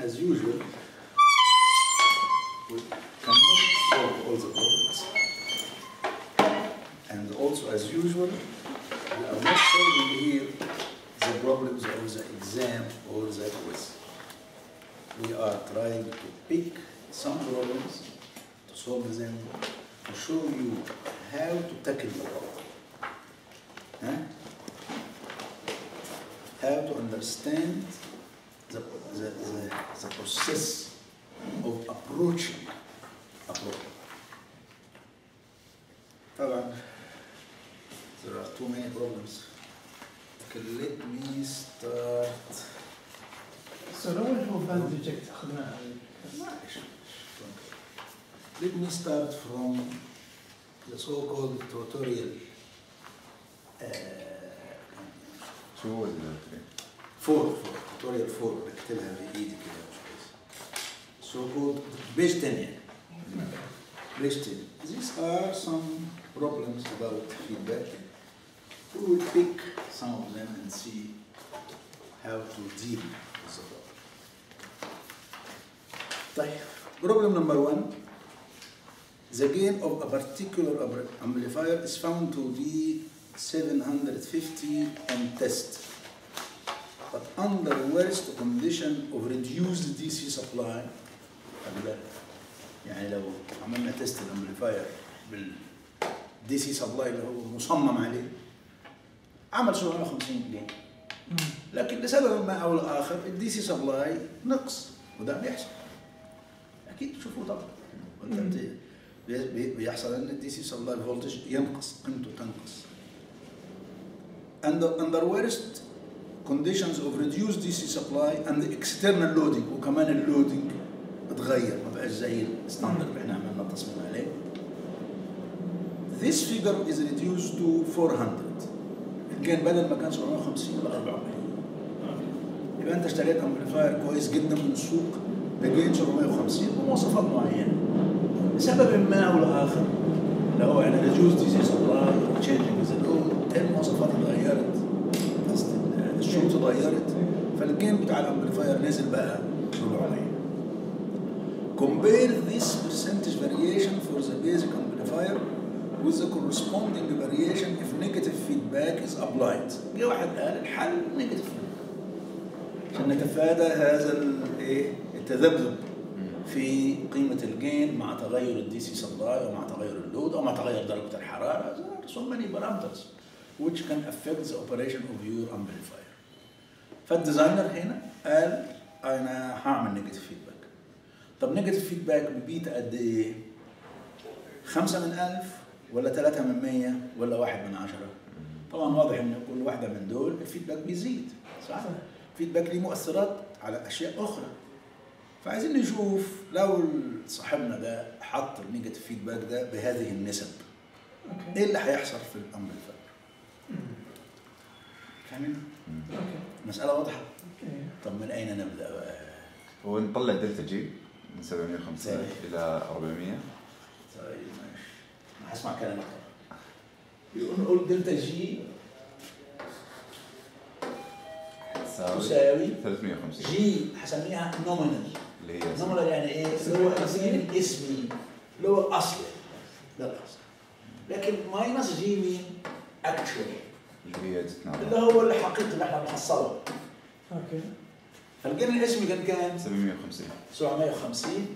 as usual we cannot solve all the problems and also as usual we are not solving here the problems of the exam or the quiz we are trying to pick some problems to solve them to show you how to tackle the problem huh? how to understand the, the, the, the process of approaching a problem. طبعا there are too many problems. Okay, let me start. So الأول هو band reject أخذناها Let me start from the so-called tutorial uh, شو هو ال- فور فور توتوريال فور بكتبها بايدي كده مش كويس سو كولد بيج 10 يعني بيج 10 These are some problems about feedback. We will pick some of them and see how to deal with the problem. طيب problem number one the gain of a particular ab- amplifier is found to be 750 on test but under worst condition of reduced DC supply خلي بالك يعني لو عملنا تيست الامبليفاير بالدي سي سبلاي اللي هو مصمم عليه عمل 750 جنيه لكن لسبب ما او لاخر الدي سي سبلاي نقص وده بيحصل اكيد تشوفوه طبعا ولا مم. بت- بي- بي- بيحصل ان الدي سي سبلاي فولتج ينقص قيمته تنقص under, under worst conditions of reduced DC supply and the external loading وكمان اللودنج اتغير ما بقاش زي الستاندرد اللي احنا عملنا التصميم عليه This figure is reduced to 400 الجين بدل ما كان 750 بقى 400 يبقى انت اشتريت امبليفاير كويس جدا من السوق بجين 750 بمواصفات معينه لسبب ما او لاخر اللي هو يعني reduced DC supply changing the load المواصفات اتغيرت قصدي الشروط اتغيرت فالجين بتاع الامبليفاير نزل بقى 400 Compare this percentage variation for the basic amplifier with the corresponding variation if negative feedback is applied. جه واحد قال الحل نيجاتيف عشان نتفادى هذا الايه التذبذب في قيمة الجين مع تغير الدي سي سبلاي ومع تغير اللود او مع تغير درجة الحرارة There are so many parameters which can affect the operation of your amplifier. فالديزاينر هنا قال انا هعمل نيجاتيف فيدباك. طب نيجاتيف فيدباك ببيتا قد ايه؟ خمسة من ألف ولا ثلاثة من مية ولا واحد من عشرة؟ طبعا واضح ان كل واحدة من دول الفيدباك بيزيد صح؟ الفيدباك ليه مؤثرات على اشياء اخرى فعايزين نشوف لو صاحبنا ده حط النيجاتيف فيدباك ده بهذه النسب اوكي ايه اللي هيحصل في الامبليفاير؟ فاهمين؟ اوكي مسألة واضحة اوكي طب من أين نبدأ بقى؟ هو نطلع دلتا جي من 750 طيب. الى 400 طيب ماشي أنا هسمع كلامك يقول نقول دلتا جي تساوي تساوي 350 جي هسميها نومينال اللي هي نومينال يعني ايه؟ اللي هو الجين الاسمي اللي هو الاصلي ده الاصل لكن ماينس جي مين؟ اكشوال اللي هي جتنا اللي هو الحقيقي اللي احنا بنحصله اوكي فالجين الاسمي كان كام؟ 750 750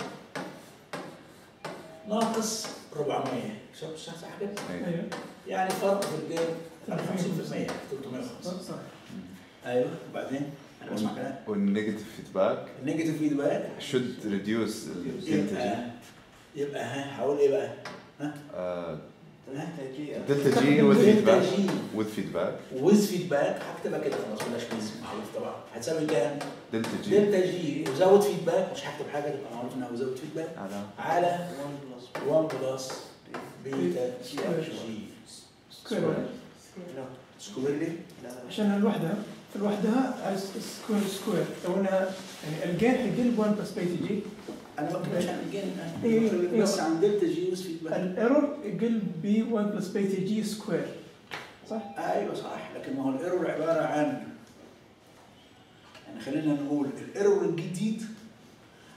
ناقص 400 شوف صح صح كده؟ أي. ايوه يعني فرق في الجين 50% 350 صح ايوه وبعدين انا بسمع كلام والنيجاتيف فيدباك النيجاتيف فيدباك should reduce الدلتا يبقى جي يبقى ها هقول ايه بقى؟ آه، ها؟ دلتا جي with دلتا feedback جي with feedback ويز فيدباك هكتبها كده خلاص بلاش ويز معروف طبعا هتساوي كام؟ دلتا جي دلتا جي وزود فيدباك مش هكتب حاجه تبقى معروف انها وزود فيدباك على على 1 بلس بيتا جي سكوير سكويرلي عشان الوحدة في لوحدها عايز سكوير سكوير لو انها يعني الجين حيقل 1 بلس بيتا جي انا بكتب عشان الجين إيه، الان إيه. بس عن دلتا جي ويز فيدباك الايرور يقل ب 1 بلس بيتا جي سكوير صح؟ ايوه صح لكن ما هو الايرور عباره عن يعني خلينا نقول الايرور الجديد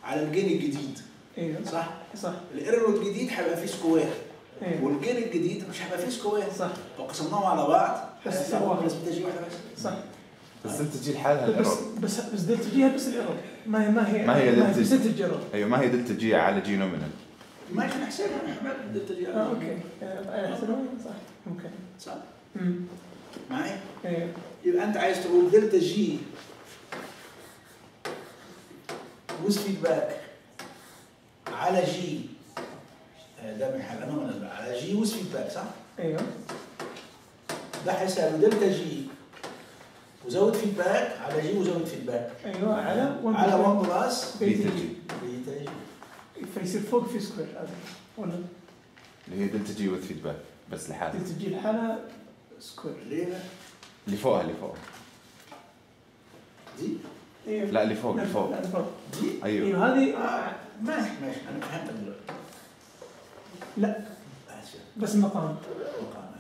على الجين الجديد ايوه صح؟ صح الايرور الجديد هيبقى فيه سكوير ايوه والجين الجديد مش هيبقى فيه سكوير صح فقسمناهم على بعض بس بس يصير واحد. بس بتجي واحده بس صح بس انت تجي لحالها بس الايرور بس بس دلتا جي هي بس الايرور ما هي ما هي ما هي ما هي دلتا- برسنتج ايرور ايوه ما هي دلتا جي على جي نومينال ماشي نحسبها نحسبها دلتا جي اه اوكي آه، حسنا صح اوكي صح امم معي ايوه يبقى انت عايز تقول دلتا جي ويز فيدباك على جي آه، ده من حاجه نومينال بقى، على جي ويز فيدباك صح؟ ايوه ده هيساوي دلتا جي وزود فيدباك على جي وزود فيدباك ايوه على 1 على 1 بلس بيتا جي بيتا جي فيصير فوق في سكوير هذا ولا اللي هي دلتا جي وذ فيدباك بس لحالها تجي الحالة سكوير ليه بقى؟ اللي فوقها اللي فوق دي ايوه لا اللي فوق اللي فوق لا فوق دي ايوه ايوه هذه آه، ماشي ماشي انا فهمتك دلوقتي لا آسف. بس مقام مقام.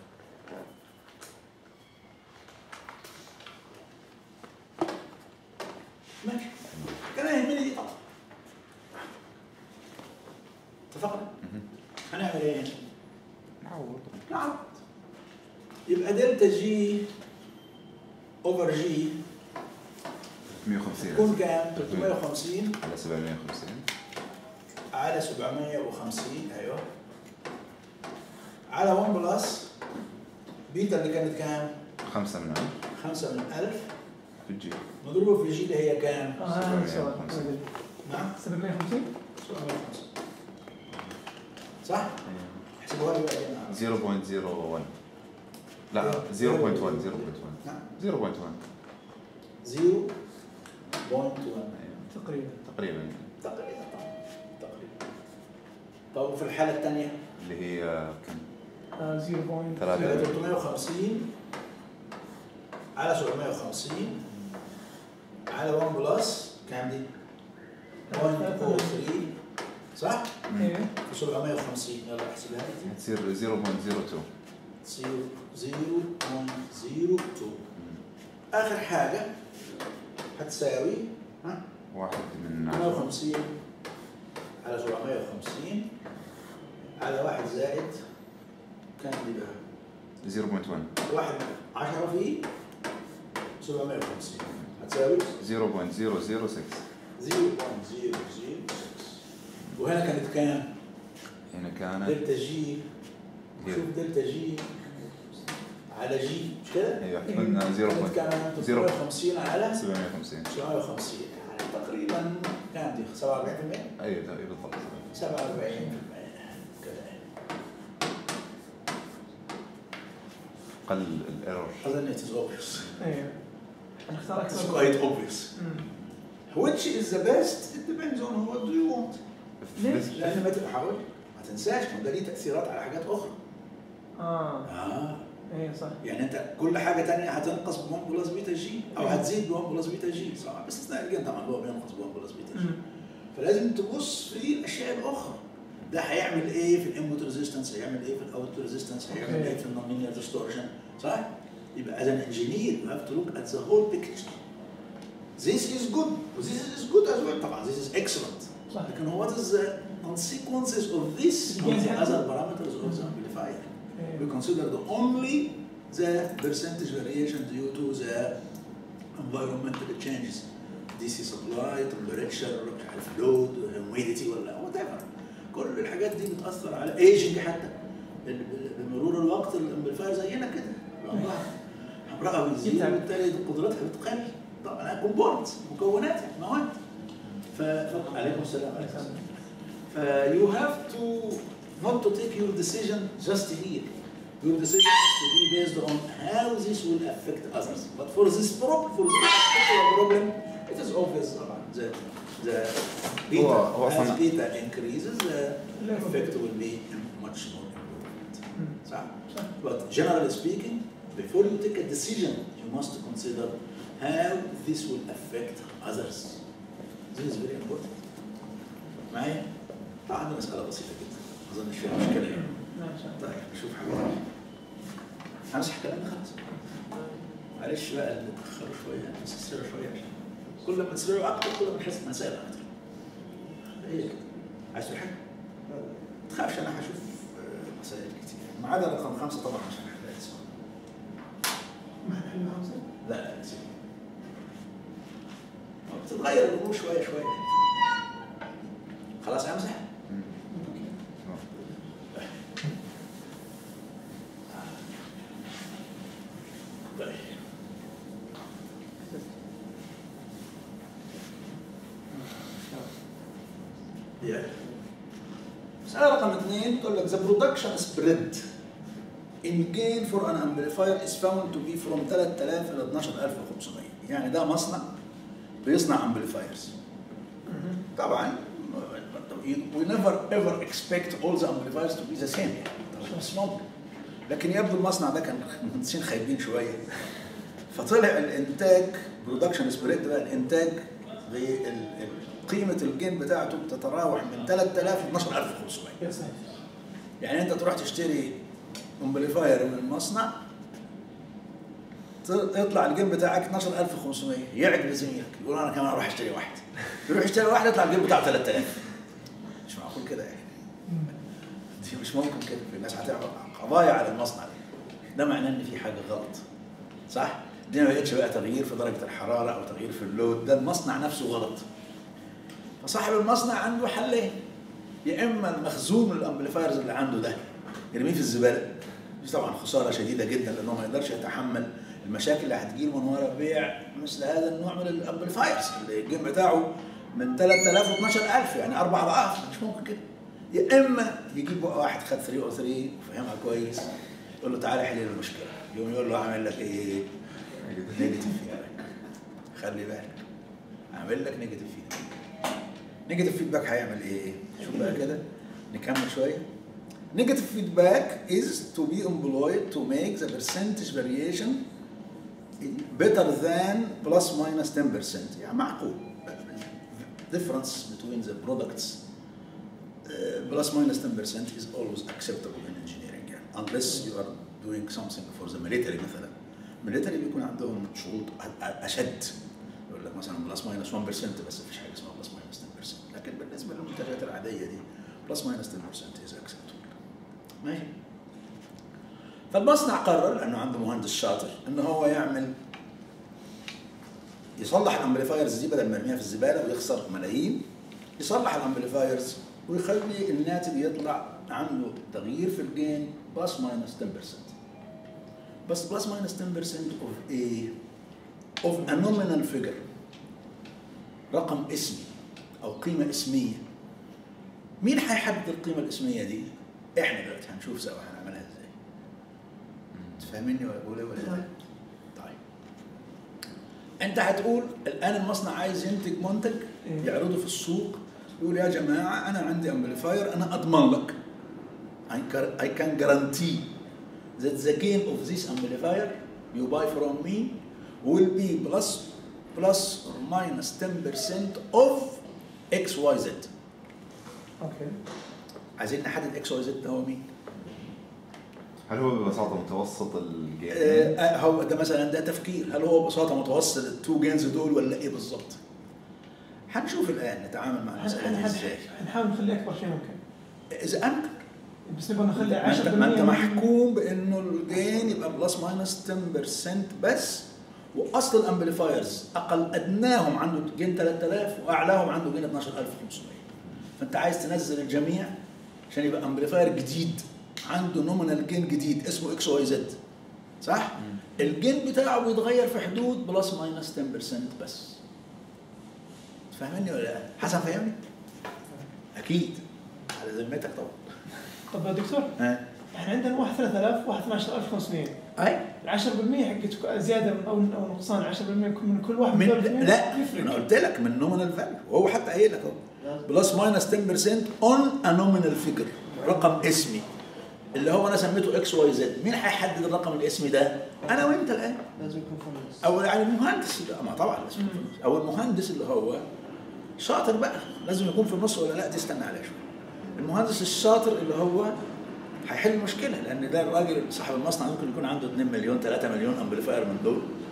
ماشي كان يهمني دي طبعا اتفقنا؟ مهم. هنعمل ايه؟ نعوض نعم يبقى دلتا جي اوفر جي 150 تكون كام؟ 350 على 750 على 750 ايوه على 1 بلس بيتا اللي كانت كام؟ 5 من 1000 5 من 1000 في الجي مضروبة في جي اللي هي كام؟ اه هذا السؤال 750. نعم 750 750 صح؟ احسبوها لي بعدين 0.01 لا 0.1 0.1 نعم 0.1 0.1 تقريبا تقريبا تقريبا تقريبا طب وفي الحالة الثانية اللي هي كم آه، 0. ثلاثة. 350 على 750 على 1 بلس كام دي؟ 1.03 صح؟ ايه في 750 يلا احسبها لي هتصير 0.02 0.02 اخر حاجة هتساوي ها واحد من 10 150 على 750 على واحد زائد كام دي بقى؟ 0.1 واحد 10 في 750 هتساوي 0.006 0.006 وهنا كانت كام؟ هنا كانت دلتا جي هي- شوف دلتا جي على جي مش كده؟ ايوه قلنا كانت 0. كام؟ 350 على 750 750 يعني تقريبا كام دي 47% ايوه ده- بالضبط 47% كده قل الايرور اظن it is obvious ايه هنختار it's اكثر quite obvious مم. which is the best it depends on what do you want ليش؟ لان ما تحاول ما تنساش ما ده ليه تاثيرات على حاجات اخرى اه اه ايه صح يعني انت كل حاجه تانية هتنقص ب 1 بلس بيتا جي او هتزيد ب 1 بلس بيتا جي صح باستثناء الجين طبعا اللي هو بينقص ب 1 بلس بيتا جي مم. فلازم تبص في الاشياء الاخرى ده هيعمل ايه في الانبوت ريزيستنس هيعمل ايه في الاوت ريزيستنس هيعمل أوكي. ايه في النون ديستورشن صح يبقى as an engineer you have to look at the whole picture this is good this is good as well طبعا this is excellent صح لكن what is the consequences of this on the other parameters of the amplifier we إيه. consider the only the percentage variation due to the environmental changes DC supply, temperature, مش عارف load, humidity ولا whatever كل الحاجات دي بتأثر على aging حتى ال- ال- بمرور الوقت الامبليفاير زينا كده عمرها عمرها بيزيد يتعب. وبالتالي قدرتها بتقل طبعا كومبوننتس مكونات مواد ف ف- عليكم السلام عليكم السلام ف you have to not to take your decision just here. Your decision has to be based on how this will affect others. But for this problem, for this particular problem, it is obvious طبعا that the beta هو- هو as أصلاً- beta increases, the effect will be much more important. مم. صح? صح But generally speaking, before you take a decision, you must consider how this will affect others. This is very important. معايا؟ طبعا دي مسألة بسيطة جدا، ما أظنش فيها مشكلة يعني. ما شاء الله طيب نشوف حاجة همسح كلامي خلاص. معلش بقى اللي اتأخروا شوية، نسرعوا شوية عشان كل ما تسرعوا أكتر كل ما نحس بمسائل أكتر. ايه عايز تقول حاجه؟ ما تخافش انا هشوف آه، مسائل كتير ما عدا رقم خمسه طبعا عشان احنا لسه ما نحل خمسة لا لا نسيب. بتتغير الامور شويه شويه خلاص امزح مم. طيب Yeah. مسألة رقم اثنين تقول لك the production spread in gain for an amplifier is found to be from 3000 إلى 12500 يعني ده مصنع بيصنع amplifiers طبعا we never ever expect all the amplifiers to be the same يعني طبعا مش ممكن لكن يبدو المصنع ده كان مهندسين خايبين شويه فطلع الانتاج برودكشن سبريد بقى الانتاج بال- ال- قيمه الجين بتاعته بتتراوح من 3000 ل 12500 يا ساتر يعني انت تروح تشتري امبليفاير من مصنع ت- يطلع الجيم بتاعك 12500 يعجب زميلك يقول انا كمان اروح اشتري واحد يروح يشتري واحد يطلع الجيم بتاعه 3000 مش معقول كده يعني دي مش ممكن كده الناس هتعمل قضايا على المصنع ده ده معناه ان في حاجه غلط صح؟ دي ما بقتش بقى تغيير في درجه الحراره او تغيير في اللود ده المصنع نفسه غلط فصاحب المصنع عنده حلين يا اما المخزون الامبليفايرز اللي عنده ده يرميه في الزباله دي طبعا خساره شديده جدا لانه ما يقدرش يتحمل المشاكل اللي هتجيله من وراء بيع مثل هذا النوع من الامبليفايرز اللي الجيم بتاعه من 3000 ل 12000 يعني اربع اضعاف مش ممكن كده يا اما يجيب بقى واحد خد 3 او 3 وفهمها كويس يقول له تعالى حل لي المشكله يقوم يقول له هعمل لك ايه؟ نيجاتيف فيدباك خلي بالك اعمل لك نيجاتيف فيدباك نيجاتيف فيدباك هيعمل ايه؟ شوف بقى كده نكمل شويه Negative feedback is to be employed to make the percentage variation better than plus minus 10% يعني معقول difference between the products uh, plus minus 10% is always acceptable in engineering يعني unless you are doing something for the military مثلا military بيكون عندهم شروط أ- أ- اشد يقول لك مثلا بلس ماينس 1% بس مفيش حاجه اسمها بلس ماينس 10% لكن بالنسبه للمنتجات العاديه دي بلس ماينس 10% is acceptable ماشي فالمصنع قرر لانه عنده مهندس شاطر ان هو يعمل يصلح الامبليفايرز دي بدل ما يرميها في الزباله ويخسر ملايين يصلح الامبليفايرز ويخلي الناتج يطلع عنده تغيير في الجين بلس ماينس 10% بس بلس ماينس 10% اوف ايه؟ اوف a nominal figure رقم اسمي او قيمه اسميه مين هيحدد القيمه الاسميه دي؟ احنا دلوقتي هنشوف سوا هنعملها ازاي تفهمني ولا بقول ايه ولا لا؟ طيب انت هتقول الان المصنع عايز ينتج منتج إيه. يعرضه في السوق يقول يا جماعه انا عندي امبليفاير انا اضمن لك I can- I can guarantee that the gain of this amplifier you buy from me will be plus plus or minus 10% of XYZ اوكي عايزين نحدد XYZ ده هو مين؟ هل هو ببساطه متوسط آه، الجيمين؟ آه، هو ده مثلا ده تفكير هل هو ببساطه متوسط التو جينز دول ولا ايه بالظبط؟ هنشوف الان نتعامل مع المساله دي ازاي حنحاول نخلي اكبر شيء ممكن اذا امكن بس نبغى نخلي ما 10% انت, ما انت من- محكوم بانه الجين يبقى بلس ماينس 10% بس واصل الامبليفايرز اقل ادناهم عنده جين 3000 واعلاهم عنده جين 12500 فانت عايز تنزل الجميع عشان يبقى امبليفاير جديد عنده نومينال جين جديد اسمه اكس واي زد صح؟ الجين بتاعه بيتغير في حدود بلس ماينس 10% بس تفهمني ولا لا؟ حسن فهمني؟ اكيد على ذمتك طبعا طب يا دكتور ها احنا عندنا واحد 3000 واحد 12500 اي ال 10% حقته زياده من- او او نقصان 10% يكون من كل واحد من دول الاثنين لا انا يفرق قلت لك من نومينال فاليو وهو حتى قايل لك اهو بلس ماينس 10% اون ا نومينال فيجر رقم اسمي اللي هو انا سميته اكس واي زد مين هيحدد الرقم الاسمي ده؟ انا وانت الان لازم يكون في النص او يعني المهندس اللي ما طبعا لازم يكون في النص. او المهندس اللي هو شاطر بقى لازم يكون في النص ولا لا دي استنى عليها شويه المهندس الشاطر اللي هو هيحل المشكله لان ده الراجل صاحب المصنع ممكن يكون عنده 2 مليون 3 مليون امبليفاير من دول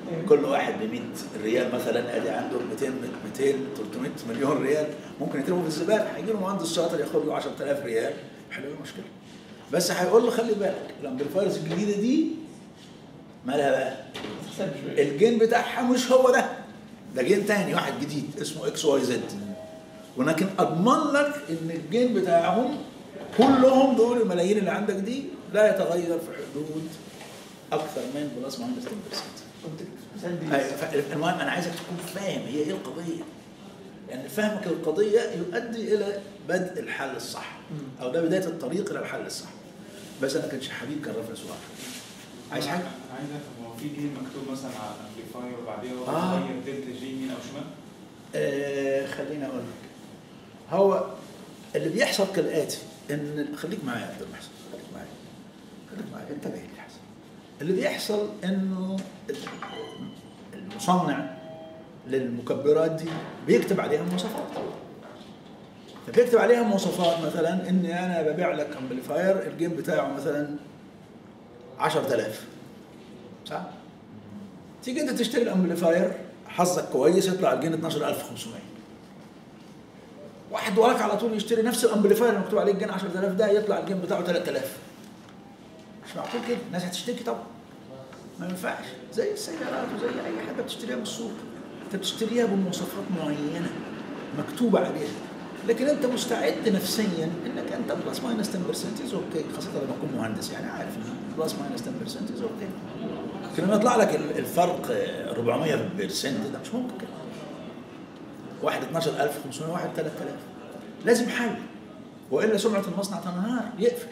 إيه. كل واحد ب 100 ريال مثلا ادي عنده 200 200 300 مليون ريال ممكن يترموا في الزباله هيجي له مهندس شاطر ياخد له 10000 ريال يحل له المشكله بس هيقول له خلي بالك الامبليفايرز الجديده دي مالها بقى؟ احسن شوي الجين بتاعها مش هو ده ده جين تاني واحد جديد اسمه اكس واي زد ولكن اضمن لك ان الجين بتاعهم كلهم دول الملايين اللي عندك دي لا يتغير في حدود اكثر من بلس ماينس 10% بس عندي أيوة، ف- المهم انا عايزك تكون فاهم هي ايه القضيه لان فهمك القضيه يؤدي الى بدء الحل الصح او ده بدايه الطريق الى الحل الصح بس انا كنتش حبيب كان رافع سؤال عايز حاجه عايز افهم هو في جيم مكتوب مثلا على الامبليفاير وبعدين هو آه. بيغير دلتا جي يمين او شمال آه خليني اقول لك هو اللي بيحصل كالاتي ان خليك معايا يا عبد المحسن خليك معايا خليك معايا انتبه لي حسن اللي بيحصل انه المصنع للمكبرات دي بيكتب عليها مواصفات فبيكتب عليها مواصفات مثلا اني انا ببيع لك امبليفاير الجيم بتاعه مثلا 10000 صح؟ تيجي انت تشتري الامبليفاير حظك كويس يطلع الجين 12500 واحد وراك على طول يشتري نفس الامبليفاير اللي مكتوب عليه الجين 10000 ده يطلع الجين بتاعه 3000 مش معقول كده الناس هتشتكي طبعا ما ينفعش زي السيارات وزي اي حاجه بتشتريها من السوق انت بتشتريها بمواصفات معينه مكتوبه عليها لكن انت مستعد نفسيا انك انت بلس ماينس 10% از اوكي خاصه لما تكون مهندس يعني عارف ان بلس ماينس 10% از اوكي لكن لما يطلع لك ال- الفرق آه، 400% ده مش ممكن كده واحد 12500 واحد 3000 لازم حل والا سمعه المصنع تنهار يقفل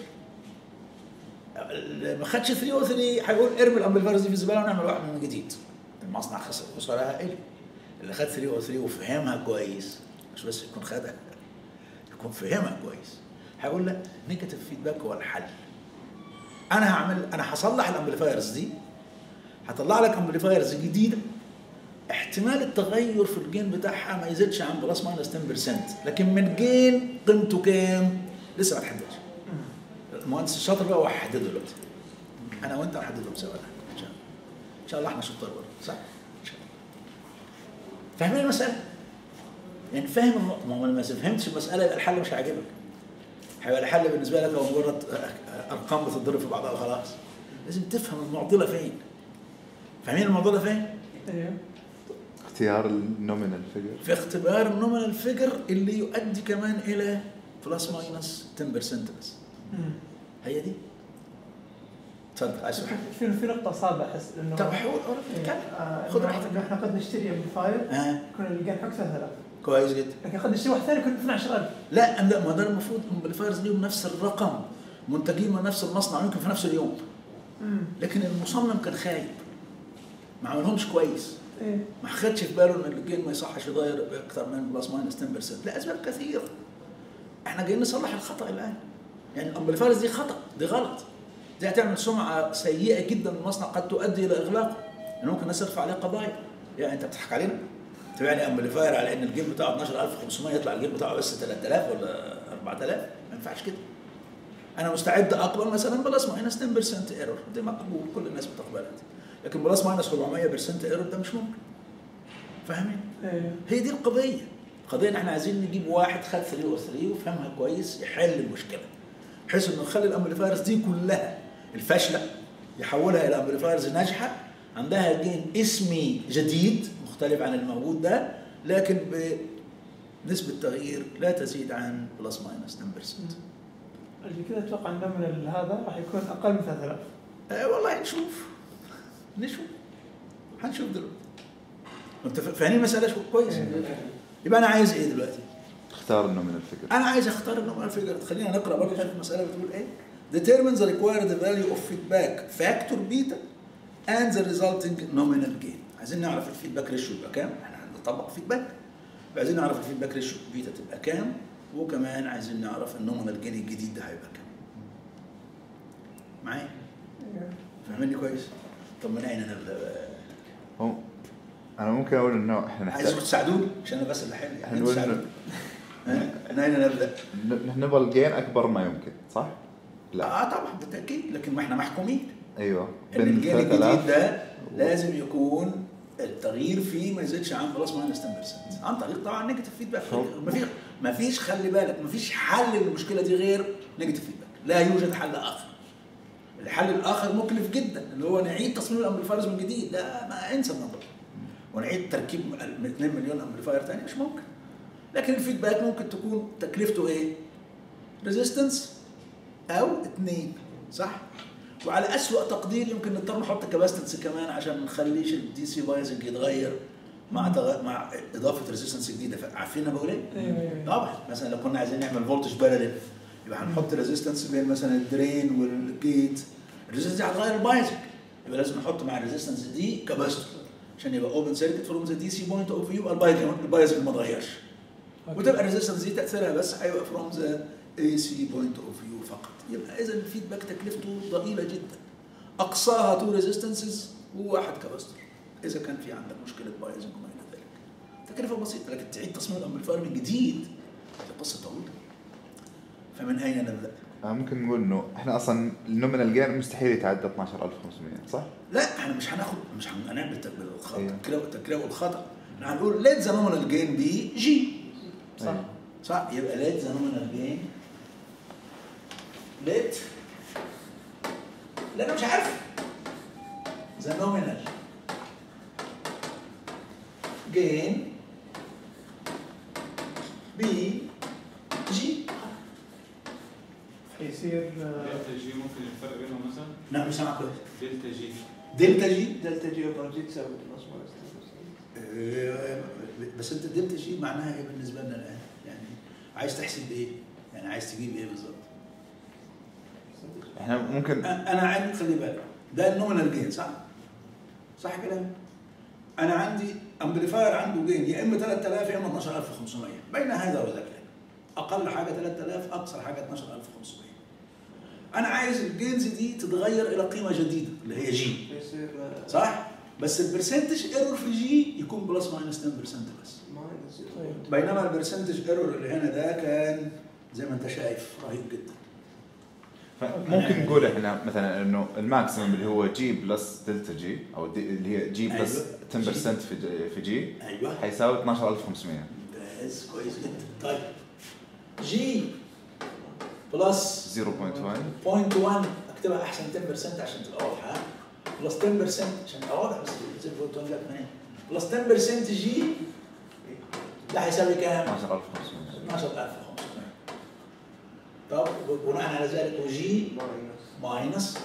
اللي ما خدش 303 هيقول ارمي الامبليفايرز دي في الزباله ونعمل واحد من جديد المصنع خسر خساره هائله اللي خد 303 وفهمها كويس مش بس يكون خدها يكون فهمها كويس هيقول لك نيجاتيف فيدباك هو الحل انا هعمل انا هصلح الامبليفايرز دي هطلع لك امبليفايرز جديده احتمال التغير في الجين بتاعها ما يزيدش عن بلس ماينس 10% لكن من جين قيمته كام؟ لسه ما تحددش المهندس الشاطر بقى هو هيحدده دلوقتي انا وانت هنحدده سوا ان شاء الله ان شاء الله احنا شطار برضه صح؟ ان شاء الله فاهمين المساله؟ يعني فاهم النقطه ما هو لما فهمتش المساله يبقى الحل مش هيعجبك هيبقى الحل بالنسبه لك هو مجرد ارقام بتتضرب في بعضها وخلاص لازم تفهم المعضله فين فاهمين المعضله فين؟ ايوه اختيار النومينال فيجر في اختبار النومينال فيجر اللي يؤدي كمان الى بلس ماينس 10% بس مم. هي دي تفضل عايز تقول حاجة؟ في في نقطة صعبة احس انه طب حاول أقول إيه، اتكلم آه، خذ إنه راحتك. إنه احنا قد نشتري امبليفاير اه يكون اللقان حق 3000 كويس جدا لكن قد نشتري واحد ثاني يكون 12000 لا لا ما ده المفروض الامبليفايرز ليهم نفس الرقم منتجين من نفس المصنع يمكن في نفس اليوم امم لكن المصمم كان خايب ما عملهمش كويس ايه ما خدش في باله ان الجين ما يصحش يغير باكثر من بلس ماينس 10% لاسباب كثيره احنا جايين نصلح الخطا الان يعني الامبليفايرز دي خطا دي غلط دي هتعمل سمعه سيئه جدا للمصنع قد تؤدي الى اغلاقه يعني ممكن الناس ترفع عليه قضايا يعني انت بتضحك علينا تبيعني امبليفاير على ان الجيم بتاعه 12500 يطلع الجيم بتاعه بس 3000 ولا 4000 ما ينفعش كده انا مستعد اقبل مثلا بلس ماينس 10% ايرور دي مقبول كل الناس بتقبلها دي. لكن بلس ماينس 400% ايرور ده مش ممكن فاهمين ايه هي دي القضيه القضيه ان احنا عايزين نجيب واحد خد 3 و 3 وفهمها كويس يحل المشكله بحيث انه يخلي الامبليفايرز دي كلها الفاشله يحولها الى امبليفايرز ناجحه عندها جين اسمي جديد مختلف عن الموجود ده لكن بنسبه تغيير لا تزيد عن بلس ماينس 10% اللي كذا اتوقع ان من هذا راح يكون اقل من 3000 آه والله نشوف نشوف هنشوف دلوقتي انت فاهمين المساله شو كويس يبقى انا عايز ايه دلوقتي؟ اختار النومينال فيجر انا عايز اختار النومينال فيجر خلينا نقرا برضه نشوف المساله بتقول ايه determines the required value of feedback factor beta and the resulting nominal gain عايزين نعرف الفيدباك ريشيو يبقى كام احنا هنطبق فيدباك عايزين نعرف الفيدباك ريشيو بيتا تبقى كام وكمان عايزين نعرف النومينال جين الجديد ده هيبقى كام معايا إيه. فاهمني كويس طب من اين نبدا بقى؟ هو انا ممكن اقول انه احنا عايزكم نحتاج تساعدوني عشان انا بس اللي حل احنا نقول انه ها؟ من اين نبدا؟ ن- نبغى الجين اكبر ما يمكن صح؟ لا اه طبعا بالتاكيد لكن ما احنا محكومين ايوه ان بين الجيل 3000 الجديد ده لازم يكون التغيير فيه ما يزيدش عن بلس ماينس 10% عن طريق طبعا نيجاتيف فيدباك طب. ما فيش ما فيش خلي بالك ما فيش حل للمشكله دي غير نيجاتيف فيدباك لا يوجد حل اخر الحل الاخر مكلف جدا اللي هو نعيد تصميم الامبليفايرز من جديد لا ما انسى النظر ونعيد تركيب 2 مليون امبليفاير ثاني مش ممكن لكن الفيدباك ممكن تكون تكلفته ايه؟ ريزيستنس او اثنين صح؟ وعلى اسوأ تقدير يمكن نضطر نحط كاباستنس كمان عشان ما نخليش الدي سي بايزنج يتغير مع تغ... مع اضافه ريزيستنس جديده عارفين انا بقول ايه؟ ايوه ايوه طبعا مثلا لو كنا عايزين نعمل فولتج بارلل يبقى هنحط ريزيستنس بين مثلا الدرين والجيت الريزيستنس دي هتغير البايزنج يبقى لازم نحط مع الريزيستنس دي كاباستور عشان يبقى اوبن سيركت فروم ذا دي سي بوينت اوف فيو البايزنج ما اتغيرش وتبقى الريزيستنس دي تاثيرها بس هيبقى فروم ذا اي سي بوينت اوف فيو فقط يبقى اذا الفيدباك تكلفته ضئيله جدا اقصاها تو ريزيستنسز وواحد كاباستور اذا كان في عندك مشكله بايزنج وما الى ذلك تكلفه بسيطه لكن تعيد تصميم الامبليفاير من جديد دي قصه طويله فمن اين نبدا؟ آه، ممكن نقول انه احنا اصلا النومينال جين مستحيل يتعدى 12500 صح؟ لا احنا مش هناخد مش هنعمل بالخطا أيوه. التكلفه التكلفه والخطا احنا هنقول ليت ذا نومينال جين بي جي صح أيوه. صح يبقى ليت ذا نومينال جين ليت لا انا مش عارف ذا نومينال جين بي جي حيصير آه، دلتا جي ممكن الفرق بينهم مثلا نعم مش سامع كويس دلتا جي دلتا جي دلتا جي اوفر جي تساوي بلس ماينس آه، بس انت دلتا جي معناها ايه بالنسبه لنا الان؟ يعني عايز تحسب ايه؟ يعني عايز تجيب ايه بالظبط؟ احنا ممكن انا عندي خلي بالك ده النومينال جين صح؟ صح كلام؟ انا عندي امبليفاير عنده جين يا اما 3000 يا اما 12500 بين هذا وذاك يعني. اقل حاجه 3000 اقصر حاجه 12500 انا عايز الجينز دي تتغير الى قيمه جديده اللي هي جي يصير صح؟ بس البرسنتج ايرور في جي يكون بلس ماينس 10% بس ماينس طيب. بينما البرسنتج ايرور اللي هنا ده كان زي ما انت شايف رهيب جدا ممكن نقول احنا مثلا انه الماكسيمم اللي هو جي بلس دلتا جي او دي اللي هي جي بلس أيوة. 10% في جي في جي ايوه حيساوي 12500 ممتاز كويس جدا طيب جي بلس 0.1 0.1 اكتبها احسن 10% عشان تبقى واضحه بلس 10% عشان تبقى واضحه بس 0.1 جت منين؟ بلس 10% جي ده هيساوي كام؟ 12500 12500 طب بناء على ذلك وجي ماينس ماينس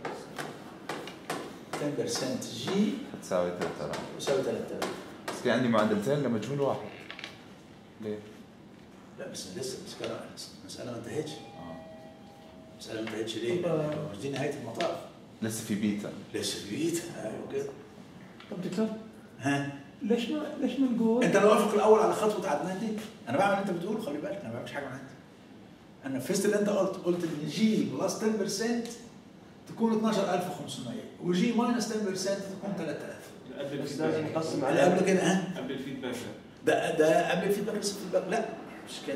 10% جي حتساوي 3000 يساوي 3000 بس في عندي معدلتين لمجهول واحد ليه؟ لا بس لسه المسألة المسألة ما انتهتش آه. المسألة ما انتهتش ليه؟ طب- مش دي نهاية المطاف لسه في بيتا لسه في بيت ايوه كده طب دكتور ها ليش ما ليش ما نقول انت لو وافق الاول على خطوه عدنان دي انا بعمل اللي انت بتقوله خلي بالك انا ما بعملش حاجه من عندي انا نفذت اللي انت قلت قلت ان جي بلس 10% تكون 12500 وجي ماينس 10% تكون 3000 قبل بس لازم الفيدباك نقسم اللي على قبل كده ها قبل الفيدباك ده ده قبل الفيدباك لسه الفيدباك لا مش كده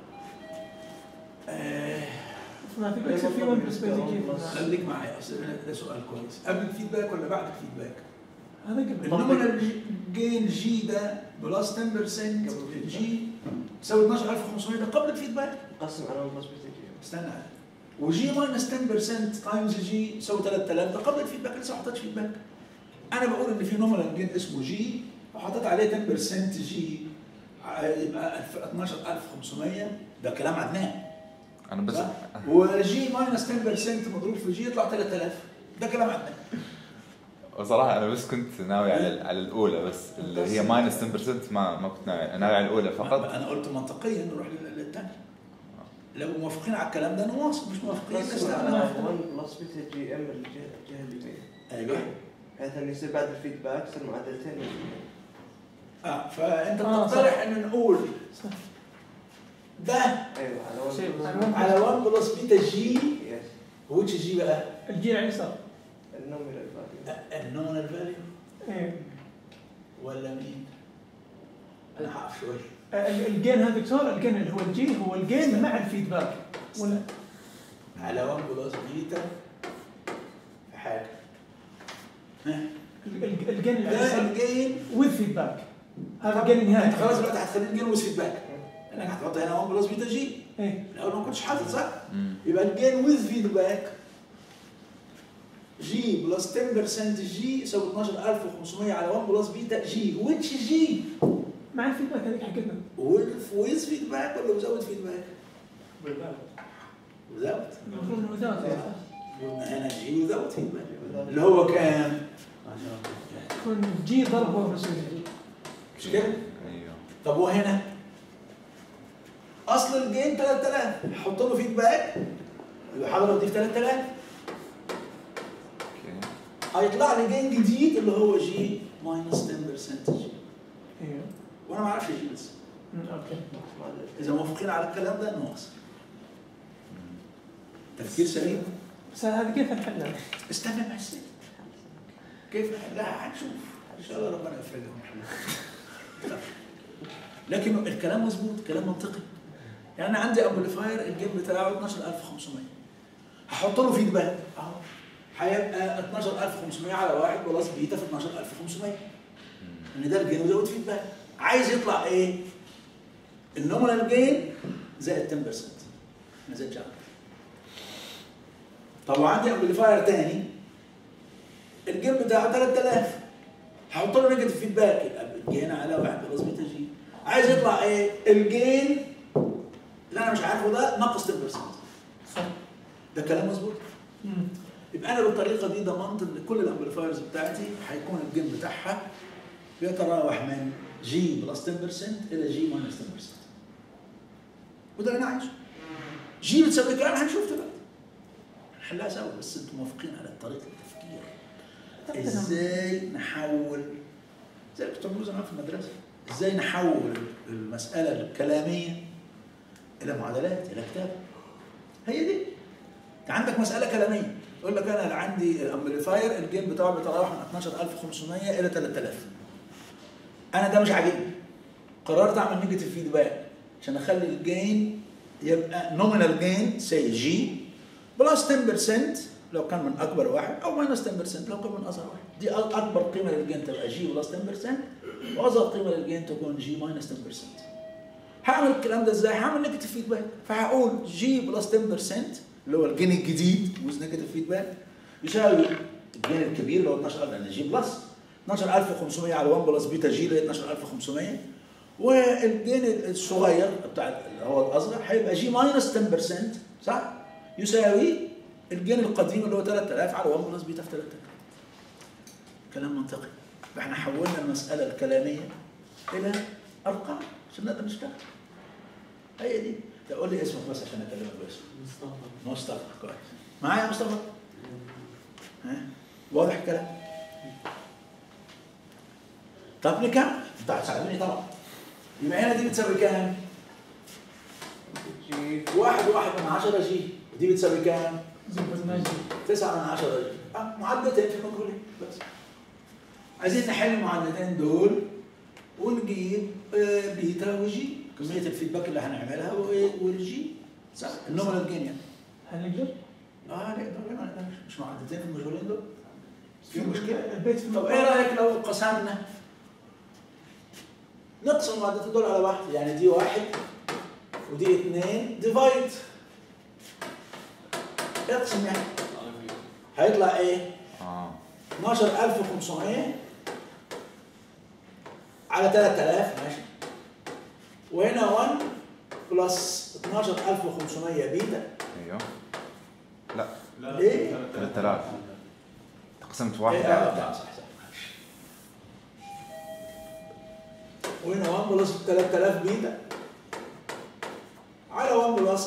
آه ما تبغى يصير في 1 بلس بيزك كيف خليك معايا أصل ده سؤال كويس قبل الفيدباك ولا بعد الفيدباك؟ هذا قبل النومينال جين جي ده بلس 10% جي تساوي 12500 ده قبل الفيدباك نقسم على بلس بيزك جي استنى وجي ماينس 10% تايمز جي يساوي 3000 ده قبل الفيدباك لسه ما حطيتش فيدباك انا بقول ان في نومينال جين اسمه جي وحطيت عليه 10% جي ع- يبقى 12500 ده كلام عدنان انا بس صح؟ وجي ماينس 10% مضروب في جي يطلع 3000 ده كلام عدنان صراحة أنا بس كنت ناوي على على الأولى بس اللي هي ماينس 10% ما ما كنت ناوي أنا ناوي على الأولى فقط انا قلت منطقيا نروح لل- للثاني لو موافقين على الكلام ده نواصل مش موافقين نقسم نستنى على 1 بلس بيتا جي ام الجهه الجهة اليمين ايوه بحيث انه يصير بعد الفيدباك يصير معدلتين اه فانت آه، صح. بتقترح ان نقول صح. ده ايوه على شيء 1 على على 1 بلس بيتا جي يس وش جي بقى؟ الجيل على اليسار النومينال فاليو النومينال فاليو ايه ولا مين؟ انا هقف شوي ال- الجين هذا دكتور الجين اللي هو الجي هو الجين مع الفيدباك ولا على 1 بلس بيتا في حاجه ها الجين اللي ده على الجين وذ فيدباك هذا الجين النهائي انت خلاص دلوقتي هتخلي الجين ويز فيدباك لانك هتحط هنا 1 بلس بيتا جي ايه الاول ما كنتش حاطط صح؟ مم. يبقى الجين ويز فيدباك جي بلس 10% جي يساوي 12500 على 1 بلس بيتا جي ويتش جي مع الفيدباك هذيك حقتنا ويز فيدباك ولا وزود فيدباك؟ وزود المفروض انه ذات هنا جي وزود فيدباك اللي هو كام؟ يكون جي ضرب 1 بلس مش كده؟ ايوه طب وهنا اصل الجين 3000 حط له فيدباك يبقى حضرتك تضيف 3000 اوكي هيطلع لي جين جديد اللي هو جي ماينس 10% جي ايوه وانا ما اعرفش جي بس مم، اوكي اذا موافقين على الكلام ده ناقص تفكير سليم بس هذا كيف نحلها؟ استنى بس كيف نحلها هنشوف ان شاء الله ربنا يفرجها ونحلها. لكن الكلام مظبوط كلام منطقي يعني انا عندي امبليفاير الجيم بتاعه 12500 هحط له فيدباك اهو هيبقى 12500 على 1 بلس بيتا في 12500 ان ده الجين وزود فيدباك عايز يطلع ايه؟ النومينال جين زائد 10% ما زادش عنه طب وعندي امبليفاير تاني الجيم بتاعه 3000 هحط له نيجاتيف فيدباك يبقى الجين على 1 بلس بيتا جي عايز يطلع ايه؟ الجين اللي انا مش عارفه ده ناقص 10% صح ده كلام مظبوط مم. يبقى انا بالطريقه دي ضمنت ان كل الامبليفايرز بتاعتي هيكون الجيم بتاعها بيتراوح من جي بلس 10% الى جي ماينس 10% وده اللي انا عايزه جي بتساوي كام هنشوف دلوقتي نحلها سوا بس انتم موافقين على طريقه التفكير ازاي نحول زي اللي كنتوا بتعملوه زمان في المدرسه ازاي نحول المساله الكلاميه الى معادلات الى كتاب هي دي انت عندك مساله كلاميه يقول لك انا عندي الامبليفاير الجيم بتاعه بيتراوح من 12500 الى 3000 انا ده مش عاجبني قررت اعمل نيجاتيف فيدباك عشان اخلي الجين يبقى نومينال جين سي جي بلس 10% لو كان من اكبر واحد او ماينس 10% لو كان من اصغر واحد دي أ- اكبر قيمه للجين تبقى جي بلس 10% واصغر قيمه للجين تكون جي ماينس 10% هعمل الكلام ده ازاي؟ هعمل نيجاتيف فيدباك فهقول جي بلس 10% اللي هو الجين الجديد ويز نيجاتيف فيدباك يساوي الجين الكبير اللي هو 12000 لان جي بلس 12500 على 1 بلس بيتا جي اللي هي 12500 والجين الصغير بتاع اللي هو الاصغر هيبقى جي ماينس 10% صح؟ يساوي الجين القديم اللي هو 3000 على 1 بلس بيتا في 3000 كلام منطقي فاحنا حولنا المساله الكلاميه الى ارقام عشان نقدر نشتغل هي دي طب قول لي اسمك بس عشان اكلمك باسمك مصطفى مصطفى كويس معايا يا مصطفى ها واضح الكلام طب نكمل انت هتساعدوني طبعا يبقى هنا دي بتساوي كام؟ جي واحد واحد من عشرة جي ودي بتساوي كام؟ زي ما قلنا جي تسعة من عشرة جي آه معادلتين في المجهولين بس عايزين نحل المعادلتين دول ونجيب آه، بيتا وجي كمية الفيدباك اللي هنعملها و- والجي صح النومينال جين يعني هل نقدر؟ اه نقدر ليه ما نقدرش مش معادلتين في المجهولين دول في مشكلة البيت في طب ايه رايك لو قسمنا نقسم المعادلتين دول على واحد يعني دي واحد ودي اثنين ديفايد اقسم يعني هيطلع ايه؟ اه 12500 على 3000 ماشي وهنا 1 بلس 12500 بيتا ايوه لا لا إيه؟ 3000 قسمت إيه، واحد آه، على صح صح صح ماشي. وهنا 1 بلس 3000 بيتا على 1 بلس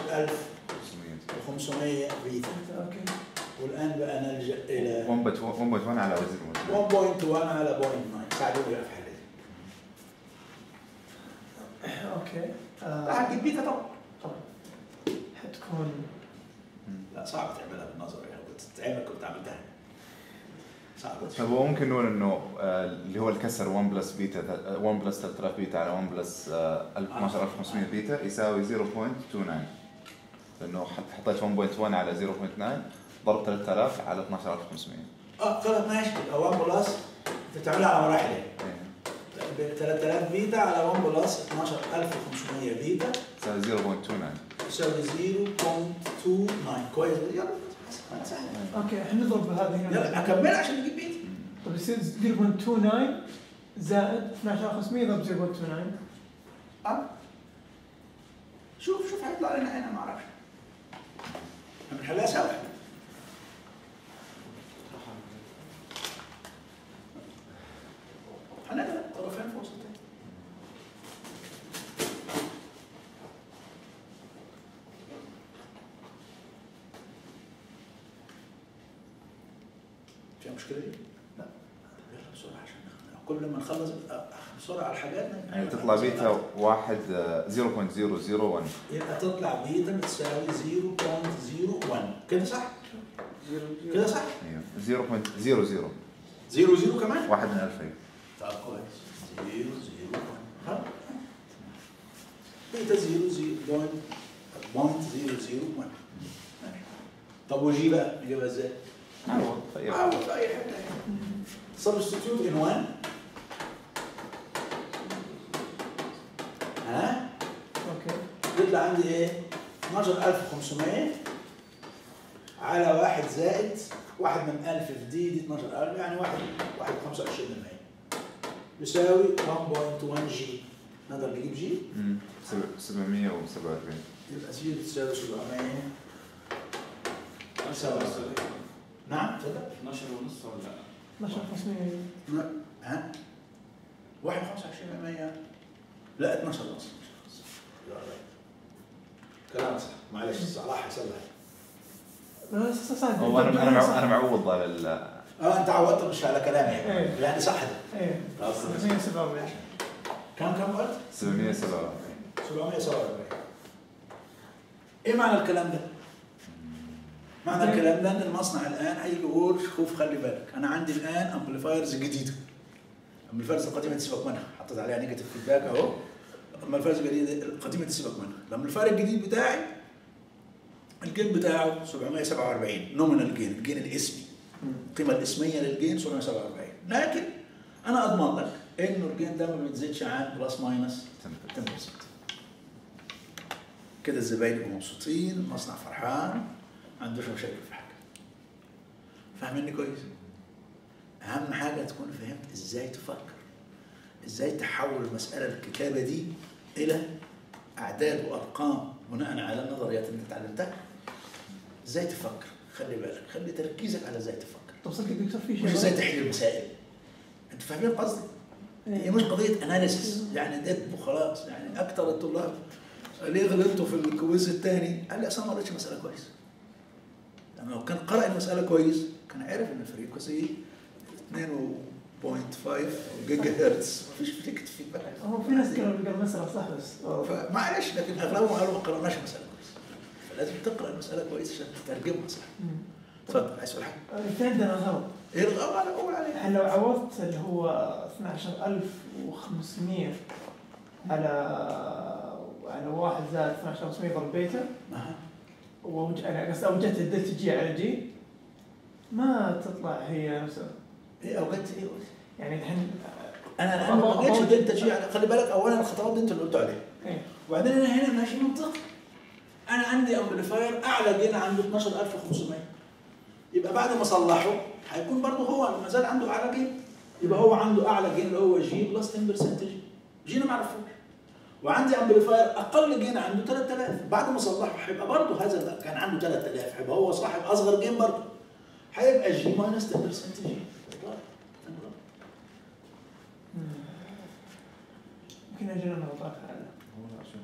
12500 بيتا اوكي والان بقى نلجا الى 1.1 على 0.1 1.1 على 0.9 ساعدوني بقى في الحل دي اوكي آه، هتجيب بيتا طبعا طبعا حتكون لا صعب تعملها بالنظر يعني كنت تعمل كنت عملتها صعب طيب هو ممكن نقول انه آه، اللي هو الكسر 1 بلس بيتا آه، 1 بلس 3000 بيتا على 1 بلس آه، 12500 بيتا يساوي 0.29 لانه حط- حطيت 1.1 على 0.9 ضرب 3000 على 12500 اه خلاص ماشي يبقى 1 بلس تتعملها على مراحل يعني إيه. 3000 بيتا على 1 بلس 12500 بيتا تساوي 0.29 يساوي 0.29 كويس يلا سهل اوكي احنا نضرب هذا هنا يلا اكمل عشان نجيب بيتا طيب يصير 0.29 زائد 12500 يضرب 0.29 اه شوف شوف هيطلع لنا هنا ما اعرفش هنحلها سوا هنقدر طرفين في وسطين فيها مشكلة دي؟ لا يلا بسرعة عشان نخلص. كل ما نخلص آه، بسرعة على الحاجات يعني تطلع بيتا واحد آه، 0.001 يبقى تطلع بيتا بتساوي 0.01 كده صح؟ زيرو كده صح؟ ايوه 0.00 زيرو زيرو كمان؟ واحد من 2000 طب كويس زيرو زيرو ها؟ بيتا زيرو زيرو بوينت بوينت زيرو زيرو وان طب وجي بقى نجيبها ازاي؟ عوض طيب عوض في اي حته سبستيتيوت ان 1 ها؟ اوكي يطلع عندي ايه؟ 12500 على واحد زائد واحد من 1000 في دي دي 12000 يعني واحد واحد 25 من 100 يساوي 1.1 جي نقدر نجيب جي أمم، سب- 747 يبقى جي تساوي 700 سوا. نعم تفضل 12 ونص ولا 12500 ها؟ واحد 25 من 100 لا 12 ونص كلام صح معلش صلاح يصلح بس صح هو انا انا مع- انا معوض على ال اه انت عودت مش على كلامي يعني إيه. يعني صح ده ايه طب 747 كم كم قلت؟ 747 747 ايه معنى الكلام ده؟ معنى الكلام ده ان المصنع الان هيجي يقول شوف خلي بالك انا عندي الان امبليفايرز جديده امبليفايرز القديمه تسيبك منها حطيت عليها نيجاتيف فيدباك اهو امبليفايرز الجديده القديمه تسيبك منها الامبليفاير الجديد بتاعي الجين بتاعه 747 نومينال جين الجين الاسمي القيمه الاسميه للجين 747 لكن انا اضمن لك انه الجين ده ما بيزيدش عن بلس ماينس 10% كده الزباين يبقوا مبسوطين المصنع فرحان ما عندوش مشاكل في حاجه فاهميني كويس اهم حاجه تكون فهمت ازاي تفكر ازاي تحول المساله الكتابه دي الى اعداد وارقام بناء على النظريات اللي انت اتعلمتها ازاي تفكر خلي بالك خلي تركيزك على ازاي تفكر طب صدق دكتور في مش شيء ازاي تحل المسائل انت فاهمين قصدي هي مش قضيه اناليسيس يعني دب وخلاص يعني اكثر الطلاب ليه غلطتوا في الكويز الثاني قال لي اصلا ما قريتش المساله كويس لما لو كان قرأ المساله كويس كان عارف ان الفريكونسي 2.5 جيجا هرتز مفيش فليكت فيدباك هو في ناس كانوا بيقروا مسألة صح بس فمعلش لكن اغلبهم قالوا ما قرأناش المساله كويس فلازم تقرا المساله كويس عشان تترجمها صح مم. اتفضل عايز تقول حاجه في عندنا غلط ايه الغلط انا بقول عليه الحين لو عوضت اللي هو 12500 على على واحد زائد 12500 ضرب بيتا أها. ووج... انا قصدي اوجهت الدلتا جي على جي ما تطلع هي نفسها ايه اوجدت ايه قلت يعني الحين انا الان ما جيتش دلتا جي على- خلي بالك اولا الخطوات دي انت اللي قلت عليها ايه وبعدين انا هنا ماشي منطقي انا عندي امبليفاير اعلى جين عنده 12500 يبقى بعد ما اصلحه هيكون برضه هو ما زال عنده اعلى جين يبقى هو عنده اعلى جين اللي هو جي بلس 10% جي جينا ما اعرفوش وعندي امبليفاير اقل جين عنده 3000 بعد ما اصلحه هيبقى برضه هذا اللي كان عنده 3000 هيبقى هو صاحب اصغر جين برضه هيبقى جي ماينس 10% جي مم. يمكن اجل انا غلطان فعلا هو لا شوف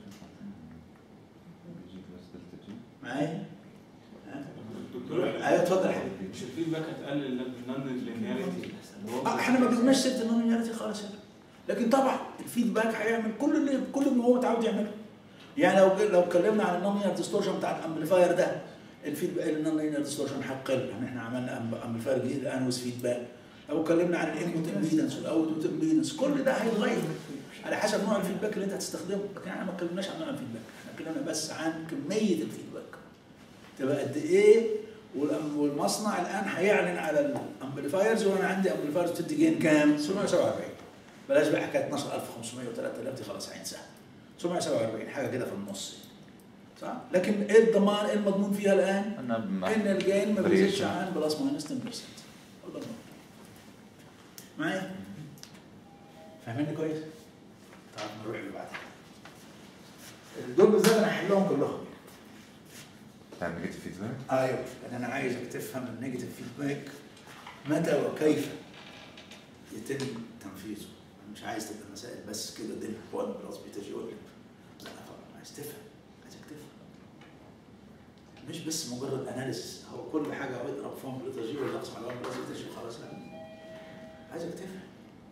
بيجيك بس دلتا جي معايا دكتور ايوه اتفضل يا حبيبي مش الفيدباك هتقلل النون لينياريتي آه، احنا ما جبناش سيره النونياريتي خالص هنا لكن طبعا الفيدباك هيعمل كل اللي كل اللي هو متعود يعمله يعني لو لو اتكلمنا عن النونيار ديستورشن بتاع الامبليفاير ده الفيدباك النونيار ديستورشن هيقل يعني احنا عملنا أم- امبليفاير جديد الان ويز فيدباك لو اتكلمنا عن الانبوت امبيدنس والاوتبوت امبيدنس كل ده هيتغير على حسب نوع الفيدباك اللي انت هتستخدمه لكن احنا ما اتكلمناش عن نوع الفيدباك احنا اتكلمنا بس عن كميه الفيدباك تبقى قد ايه والأم- والمصنع الان هيعلن على الامبليفايرز وانا عندي امبليفايرز بتدي جين كام؟ 747 بلاش بقى حكايه 12500 و3000 دي خلاص هينساها 747 حاجه كده في النص صح؟ لكن ايه الضمان ايه المضمون فيها الان؟ أنا بم- ان الجين ما بيزيدش Variation. عن بلس ماينس 10% والله معايا؟ فاهميني كويس؟ طب نروح اللي بعدها دول بالذات انا هحلهم كلهم بتاع النيجاتيف فيدباك ايوه لان انا عايزك تفهم النيجاتيف فيدباك متى وكيف يتم تنفيذه أنا مش عايز تبقى مسائل بس كده دل 1 بلس بيتا جي واقلب لا طبعا عايز تفهم عايزك تفهم مش بس مجرد اناليسيس هو كل حاجه اضرب فهم بيتا جي ولا اقسم على 1 بلس بيتا جي وخلاص لا عايزك تفهم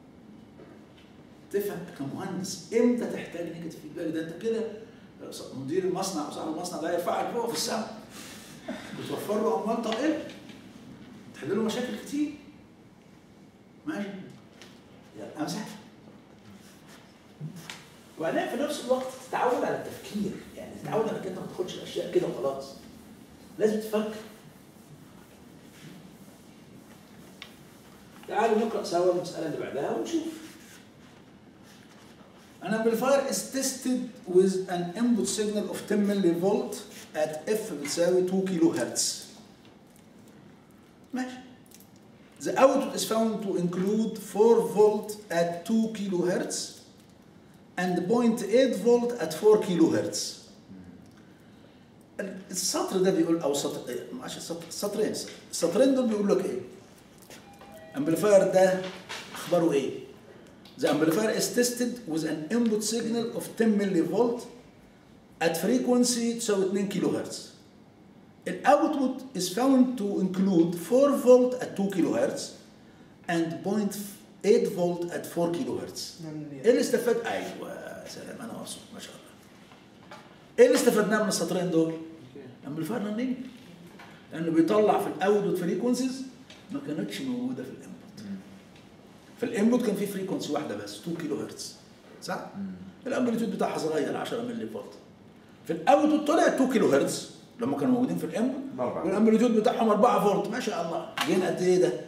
تفهم كمهندس امتى تحتاج نيجاتيف فيدباك ده انت كده مدير المصنع او صاحب المصنع لا يرفعك فوق في السماء بتوفر له اموال طائله تحل له مشاكل كتير ماشي يلا امسح وبعدين في نفس الوقت تتعود على التفكير يعني تتعود انك انت ما تاخدش الاشياء كده وخلاص لازم تفكر تعالوا نقرا سوا المساله اللي بعدها ونشوف An amplifier is tested with an input signal of 10 millivolt at F بتساوي 2 كيلو هرتز. ماشي. The output is found to include 4 volt at 2 kilohertz and 0.8 volt at 4 kilohertz. السطر ده بيقول او سطر إيه، معلش السطر السطرين السطرين دول بيقول لك ايه؟ امبليفاير ده اخباره ايه؟ The amplifier is tested with an input signal of 10 millivolt at frequency تساوي 2 كيلو هرتز. الاوتبوت is found to include 4 volt at 2 كيلو هرتز and 0.8 volt at 4 كيلو هرتز. ايه اللي استفاد؟ ايوه يا سلام انا مبسوط ما شاء الله. ايه اللي استفدناه من السطرين دول؟ امبليفاير نون لينير. لانه بيطلع في الاوتبوت فريكونسيز ما كانتش موجوده في الانبوت. في الانبوت كان في فريكونسي واحده بس 2 كيلو هرتز صح؟ الامبليتيود بتاعها صغير 10 ملي فولت. في الاوتبوت طلع 2 كيلو هرتز لما كانوا موجودين في الانبوت أربعة. والامبليتيود بتاعهم 4 فولت ما شاء الله جين قد ايه ده؟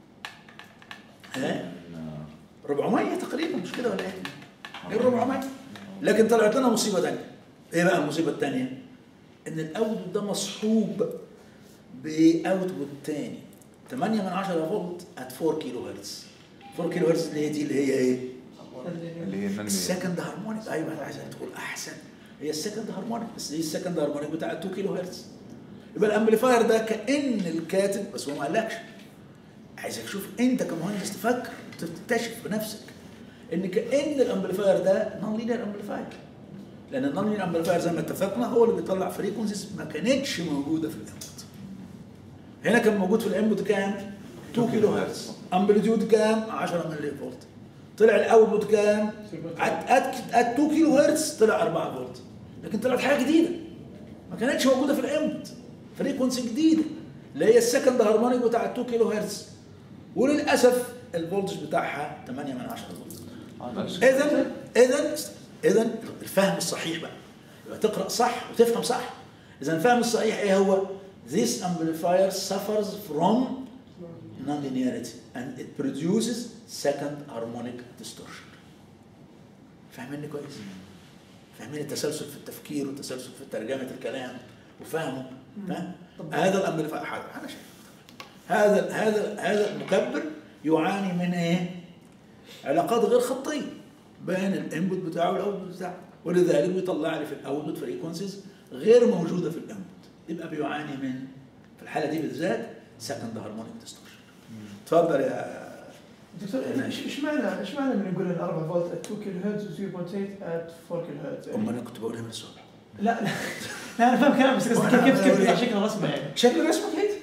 ها؟ 400 تقريبا مش كده ولا ايه؟ ايه 400 لكن طلعت لنا مصيبه ثانيه ايه بقى المصيبه الثانيه؟ ان الاوتبوت ده مصحوب باوتبوت ثاني 8 من 10 فولت ات 4 كيلو هرتز 4 كيلو هرتز اللي هي دي اللي هي ايه؟ اللي هي النانومير. السكند هارمونيك ايوه انا عايزك تقول احسن هي السكند هارمونيك بس هي السكند هارمونيك بتاع 2 كيلو هرتز يبقى الامبليفاير ده كان الكاتب بس هو ما قالكش عايزك تشوف انت كمهندس تفكر تكتشف بنفسك ان كان الامبليفاير ده نون لينير امبليفاير لان النون لينير امبليفاير زي ما اتفقنا هو اللي بيطلع فريكونسيز ما كانتش موجوده في الانبوت هنا كان موجود في الانبوت كام 2 كيلو هرتز امبليتيود كام 10 ملي فولت طلع الاوتبوت كام ات ات ات 2 كيلو هرتز طلع 4 فولت لكن طلعت حاجه جديده ما كانتش موجوده في الانبوت فريكونسي جديده اللي هي السكند هارمونيك بتاع 2 كيلو هرتز وللاسف الفولتج بتاعها 8 من 10 فولت اذا اذا اذا الفهم الصحيح بقى يبقى تقرا صح وتفهم صح اذا الفهم الصحيح ايه هو this amplifier suffers from nonlinearity and it produces second harmonic distortion فاهميني كويس فاهمين التسلسل في التفكير والتسلسل في ترجمه الكلام وفهمه ها؟ هذا الامبليفاير حاجه انا شايف هذا هذا هذا المكبر يعاني من ايه؟ علاقات غير خطيه بين الانبوت بتاعه والاوتبوت بتاعه ولذلك بيطلع لي في الاوتبوت فريكونسيز غير موجوده في الانبوت يبقى بيعاني من في الحاله دي بالذات سكند هارمونيك ديستورشن اتفضل يا دكتور ايش ايش معنى ايش معنى من نقول ان 4 فولت at 2 كيلو هرتز و 0.8 at 4 كيلو هرتز؟ امال انا كنت بقولها من الصبح لا لا لا انا فاهم كلام بس قصدي كيف كيف كيف يطلع شكل رسمه يعني شكل رسمك هيك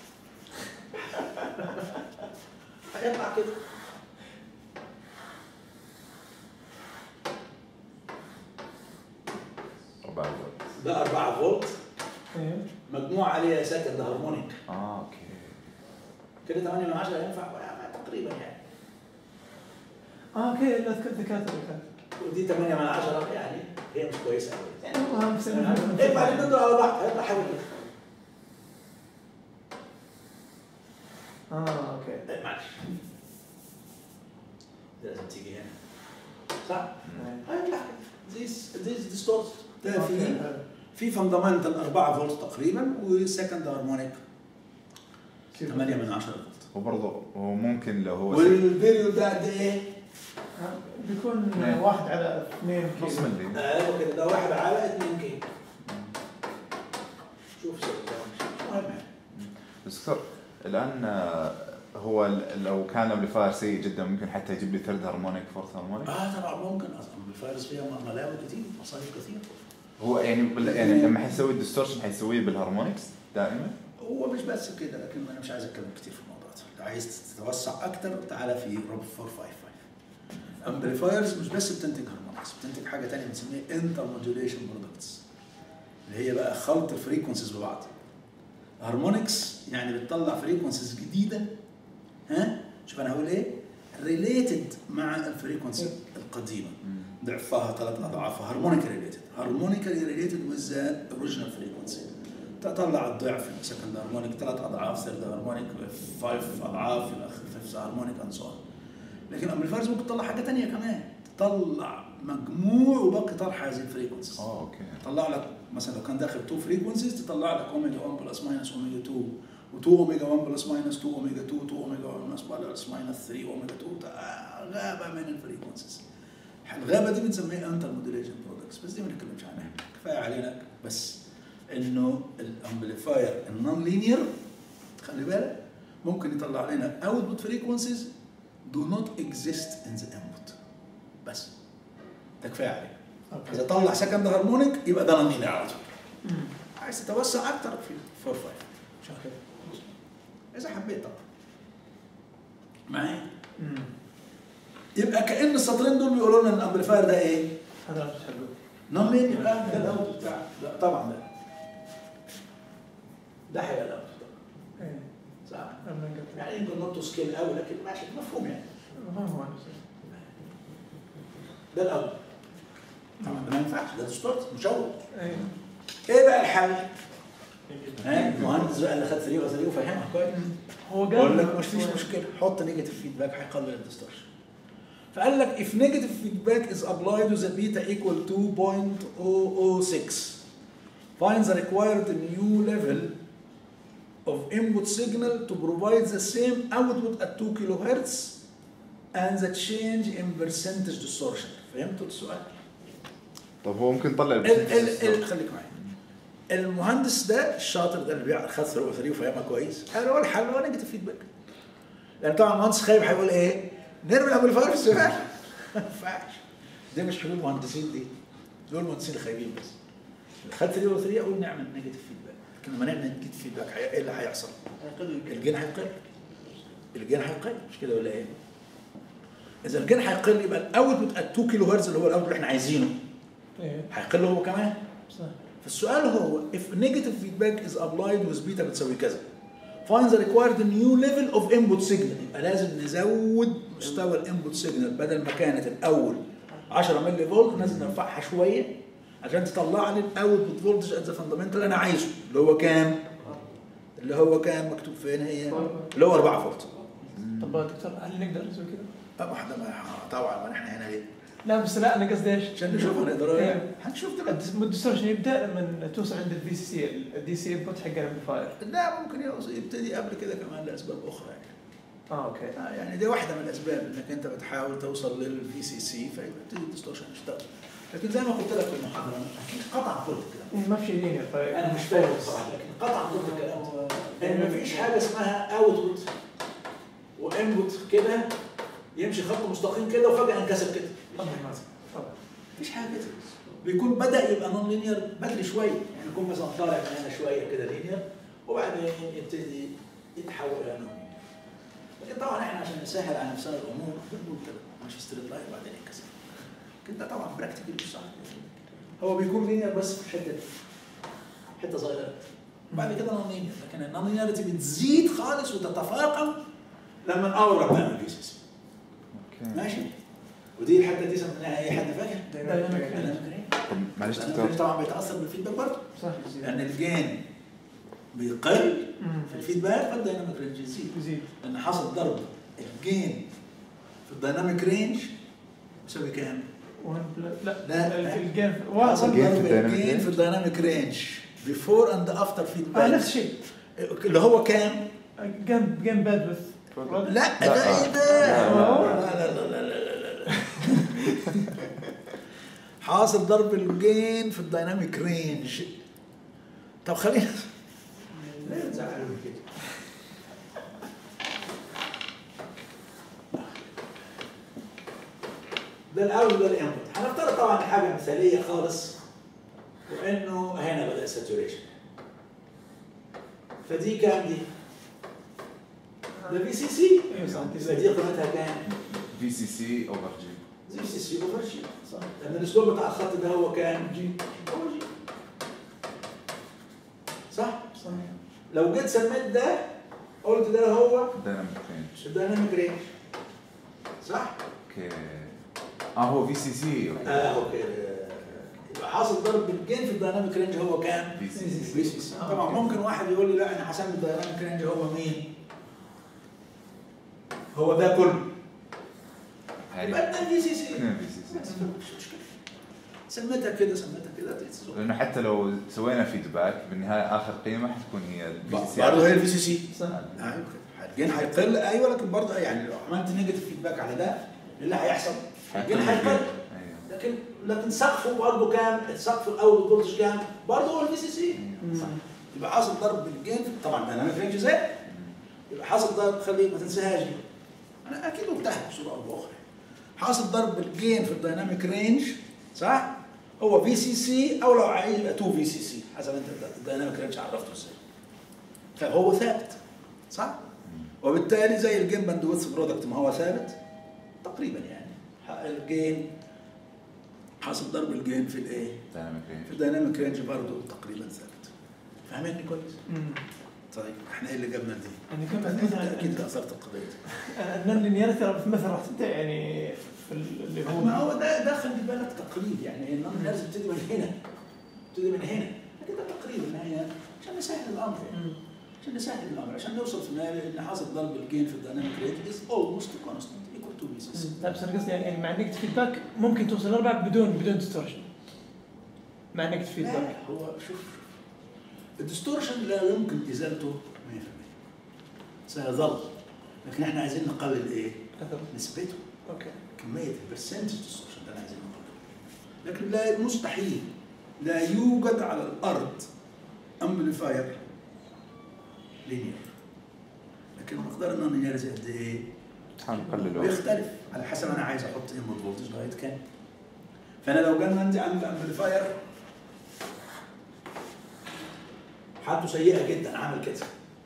هيطلع كده أربعة فولت ده 4 فولت ايوه مجموع عليها سكند هارمونيك اه اوكي كده 8 من 10 ينفع ولا تقريبا يعني اه اوكي لا ذكرت ذكرت ذكرت ودي 8 من 10 يعني هي مش كويسه قوي يعني والله هم ايه بعدين نضرب على بعض هيطلع حاجه كده اه اوكي لا معلش لازم تيجي هنا صح؟ هاي لا ذيس ذيس ديستورت ده أوكي، في حلو. في فندمنتال 4 فولت تقريبا وسكند هارمونيك 8 من 10 فولت وبرضه هو ممكن لو هو والفيديو ده قد ايه؟ آه، بيكون نعم. واحد على اثنين نص كيلو ملي ايوه كده ده واحد على 2 كيلو شوف سوي المهم يعني. بس دكتور الان آه، هو ال- لو كان الامبليفاير سيء جدا ممكن حتى يجيب لي ثيرد هارمونيك فورث هارمونيك اه طبعا ممكن اصلا الفيروس فيها ملاوي كتير مصاريف كتير هو يعني بال- يعني لما حيسوي الديستورشن حيسويه بالهارمونكس دائما هو مش بس كده لكن انا مش عايز اتكلم كتير في الموضوع ده لو عايز تتوسع اكتر تعالى في روب 455 امبليفايرز مش بس بتنتج هارمونكس بتنتج حاجه ثانيه بنسميها انتر موديوليشن برودكتس اللي هي بقى خلط الفريكونسيز ببعض هارمونكس يعني بتطلع فريكونسيز جديده ها شوف انا هقول ايه ريليتد مع الفريكونسي القديمه ضعفها ثلاث اضعاف هارمونيكا ريليتد هارمونيكا ريليتد وذ ذا اوريجينال فريكونسي تطلع الضعف سكند هارمونيك ثلاث اضعاف ثيرد هارمونيك فايف اضعاف الى اخره فيفث هارمونيك اند سو لكن الامبليفايرز ممكن تطلع حاجه ثانيه كمان تطلع مجموع وباقي طرح هذه الفريكونسيز اه اوكي تطلع لك مثلا لو كان داخل 2 فريكونسيز تطلع لك اوميجا 1 بلس ماينس اوميجا 2 و2 اوميجا 1 بلس ماينس 2 اوميجا 2 2 اوميجا 1 بلس ماينس 3 اوميجا 2 تا- غابه من الفريكونسيز الغابه دي بنسميها انتر موديليشن برودكتس بس دي ما نتكلمش عنها كفايه علينا بس انه الامبليفاير النون لينير خلي بالك ممكن يطلع لنا اوتبوت فريكونسيز do not exist in the input بس ده كفايه عليك اذا اوكي طلع سكند هارمونيك يبقى ده نون لينير على طول مم. عايز تتوسع اكتر في 4 5 اوكي اذا حبيت طبعا معايا مم. يبقى كان السطرين دول بيقولوا لنا ان الامبليفاير ده ايه؟ هذا مش حلو نون لينير اه ده الاوت بتاعه لا طبعا ده ده هيبقى الاوت ايه صح لما نقطع. يعني يمكن نوت سكيل قوي لكن ماشي مفهوم يعني ما هو نفس ده الاوت طبعا ده ما ينفعش ده ديستورت مشوه ايه ايه بقى الحل؟ ها المهندس بقى اللي خد 3 و 3 وفهمها كويس هو قال بقول لك مش فيش مشكله حط نيجاتيف فيدباك هيقلل الديستورشن فقال لك if negative feedback is applied with a beta equal to 0.006 find the required new level of input signal to provide the same output at 2 kilohertz and the change in percentage distortion فهمتوا السؤال؟ طب هو ممكن يطلع ال ال ال خليك معايا المهندس ده الشاطر ده اللي بيعرف خد 3 و 3 وفاهمها كويس قال هو الحل هو نيجاتيف فيدباك لان طبعا المهندس خايب هيقول ايه؟ نرمي الامبليفاير في السؤال ما ينفعش دي مش حلول مهندسين دي دول مهندسين خايبين بس اللي خد 3 و 3 اقول نعمل نيجاتيف فيدباك لكن لما نعمل نيجاتيف فيدباك هي- ايه اللي هيحصل؟ هيقل الجين هيقل الجين هيقل مش كده ولا ايه؟ اذا الجين هيقل يبقى الاوتبوت 2 كيلو هرتز اللي هو الاوتبوت اللي احنا عايزينه ايه هيقل هو كمان صح فالسؤال هو if negative feedback is applied with beta بتساوي كذا find the required new level of input signal يبقى لازم نزود مستوى الانبوت سيجنال بدل ما كانت الاول 10 ملي فولت لازم نرفعها شويه عشان تطلع لي الاوتبوت فولتج ات ذا فاندامنتال اللي انا عايزه اللي هو كام؟ اللي هو كام مكتوب فين هي؟ اللي هو 4 فولت طب دكتور هل نقدر نسوي كذا؟ أه، واحده ما طبعا ما نحن هنا ليه؟ لا بس لا انا قصدي ايش؟ عشان نشوف هنقدر إيه. هنشوف دلوقتي الديستورشن يبدا لما توصل عند الدي سي سي الدي سي انبوت حق الامبليفاير لا ممكن يبتدي قبل كده كمان لاسباب اخرى يعني اه اوكي آه، يعني دي واحده من الاسباب انك انت بتحاول توصل للفي سي سي فيبتدي الديستورشن يشتغل لكن زي ما قلت لك في المحاضره قطعا قلت الكلام ما في شيء لينير طيب انا مش فاهم بصراحه لكن قطعا قلت الكلام ده ان مفيش حاجه اسمها اوتبوت وانبوت كده يمشي خط مستقيم كده وفجاه انكسر كده طبعا طبعا مفيش حاجه كده بيكون بدا يبقى نون لينير بدري شويه يعني يكون مثلا طالع من هنا شويه كده لينير وبعدين يبتدي يتحول الى نون لينير لكن طبعا احنا عشان نسهل على نفسنا الامور بنقول كده ماشي ستريت لاين وبعدين ينكسر لكن ده طبعا براكتيكال مش صح هو بيكون لينير بس في الحته دي حته صغيره بعد كده نون لينير لكن النون لينيرتي بتزيد خالص وتتفاقم لما نقرب بقى من البيسز اوكي ماشي ودي الحته دي سميناها ايه حد فاكر؟ دايناميك دايناميك رينج. طب معلش لأن دكتور الرينج طبعا بيتاثر بالفيدباك برضه صح لان الجين بيقل مم. في الفيدباك فالدايناميك رينج يزيد يزيد لان حصل ضرب الجين في الدايناميك رينج يساوي كام؟ 1 بلس لا لا. في الجيم حصل gain في ضرب الدايناميك الجين في رينج. الدايناميك رينج بيفور اند افتر آه فيدباك نفس الشيء اللي هو كام؟ جيم جيم باد وذ لا لا. ده ايه ده؟ لا، لا لا لا لا لا لا حاصل ضرب الجين في الدايناميك رينج طب خلينا ليه تزعلوا كده؟ ده الاول ده الانبوت هنفترض طبعا حاجه مثاليه خالص وانه هنا بدا ساتوريشن فدي كام دي؟ ده في سي سي ايوه صح يبقى دي قيمتها كام؟ في سي سي اوفر جي زي سي سي اوفر جي صح لان الاسلوب بتاع الخط ده هو كام؟ جي هو جي صح؟ صح لو جيت سميت ده قلت ده هو دايناميك رينج الدايناميك رينج صح؟ اوكي اه هو في سي سي اوكي اه اوكي يبقى حاصل ضرب الجين في الدايناميك رينج هو كام؟ في سي سي في سي سي طبعا ممكن واحد يقول لي لا انا هسمي الدايناميك رينج هو مين؟ هو ده كله يعني يبقى ده في سي سي اثنين في سي سي مش مشكله سميتها كده سميتها كده تتسوق. لانه حتى لو سوينا فيدباك بالنهايه اخر قيمه حتكون هي الفي سي سي برضه هي الفي سي سي صح ايوه الجين هيقل ايوه لكن برضه يعني لو عملت نيجاتيف فيدباك على ده إيه اللي هيحصل الجين هيقل ايوه لكن لكن سقفه برضه كام؟ السقف الاول الفولتج كام؟ برضه هو الفي سي سي صح يبقى حاصل ضرب بالجين طبعا دايناميك رينج زي يبقى حاصل ضرب خلي ما تنساهاش دي انا اكيد قلتها بصوره او باخرى حاصل ضرب بالجين في الدايناميك رينج صح؟ هو في سي سي او لو عايز يبقى 2 في سي سي حسب انت الدايناميك رينج عرفته ازاي فهو ثابت صح؟ وبالتالي زي الجين باندويث برودكت ما هو ثابت تقريبا يعني الجين حاصل ضرب الجين في الايه؟ دايناميك رينج في الدايناميك رينج برضه تقريبا ثابت فاهميني كويس؟ مم. طيب احنا ايه اللي جابنا دي؟ يعني كم انت مثلا اكيد اثرت القضيه دي النون لينير ترى في مثلا راح تنتهي يعني في ال- اللي هو ما هو ده ده خلي بالك تقريب يعني النون لازم تبتدي من هنا تبتدي من هنا لكن ده تقريب النهايه عشان نسهل الامر يعني مم. عشان نسهل الامر عشان نوصل في النهايه ان حاصل ضرب الجين في الدايناميك رينج از اولموست كونستنت ايكوال تو بي سي سي لا بس انا قصدي يعني يعني مع نيجاتيف فيدباك ممكن توصل لاربعه بدون بدون ديستورشن مع نيجاتيف فيدباك لا هو شوف الديستورشن لا يمكن ازالته 100% سيظل لكن احنا عايزين نقلل ايه؟ اثر نسبته اوكي كميه البرسنتج ديستورشن ده اللي عايزين نقلله لكن لا مستحيل لا يوجد على الارض امبليفاير لينير لكن مقدار النون لينيرتي قد ايه؟ نحاول نقلله بيختلف على حسب انا عايز احط انبوت فولتج لغايه كام فانا لو كان عندي عندي امبليفاير حالته سيئه جدا عامل كده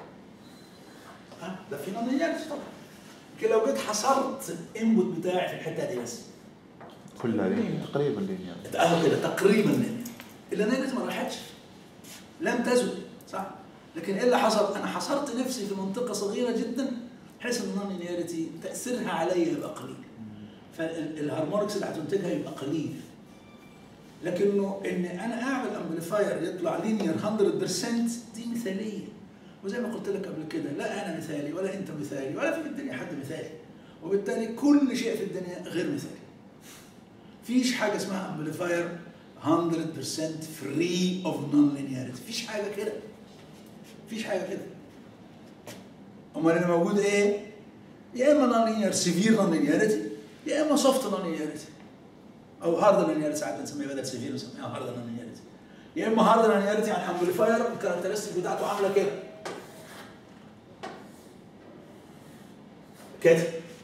ها ده في نون لينيرتي طبعا لكن لو جيت حصرت الانبوت بتاعي في الحته دي بس كلها لينير تقريبا لينير اهو كده تقريبا لينير اللينيرتي ما راحتش لم تزل صح لكن ايه اللي حصل؟ انا حصرت نفسي في منطقه صغيره جدا بحيث ان النون لينيرتي تاثيرها عليا يبقى قليل فالهارمونكس اللي هتنتجها يبقى قليل لكنه ان انا اعمل امبليفاير يطلع لينير 100% دي مثاليه وزي ما قلت لك قبل كده لا انا مثالي ولا انت مثالي ولا في الدنيا حد مثالي وبالتالي كل شيء في الدنيا غير مثالي فيش حاجه اسمها امبليفاير 100% فري اوف نون لينياريتي فيش حاجه كده فيش حاجه كده امال اللي موجود ايه يا اما نون لينير سيفير نون لينياريتي يا اما سوفت نون لينياريتي او هارد نون لينياريتي ساعات بنسميها بدل سيفير بنسميها هارد نون لينياريتي يا اما هارد نون لينياريتي يعني امبليفاير الكاركترستيك بتاعته عامله كده كده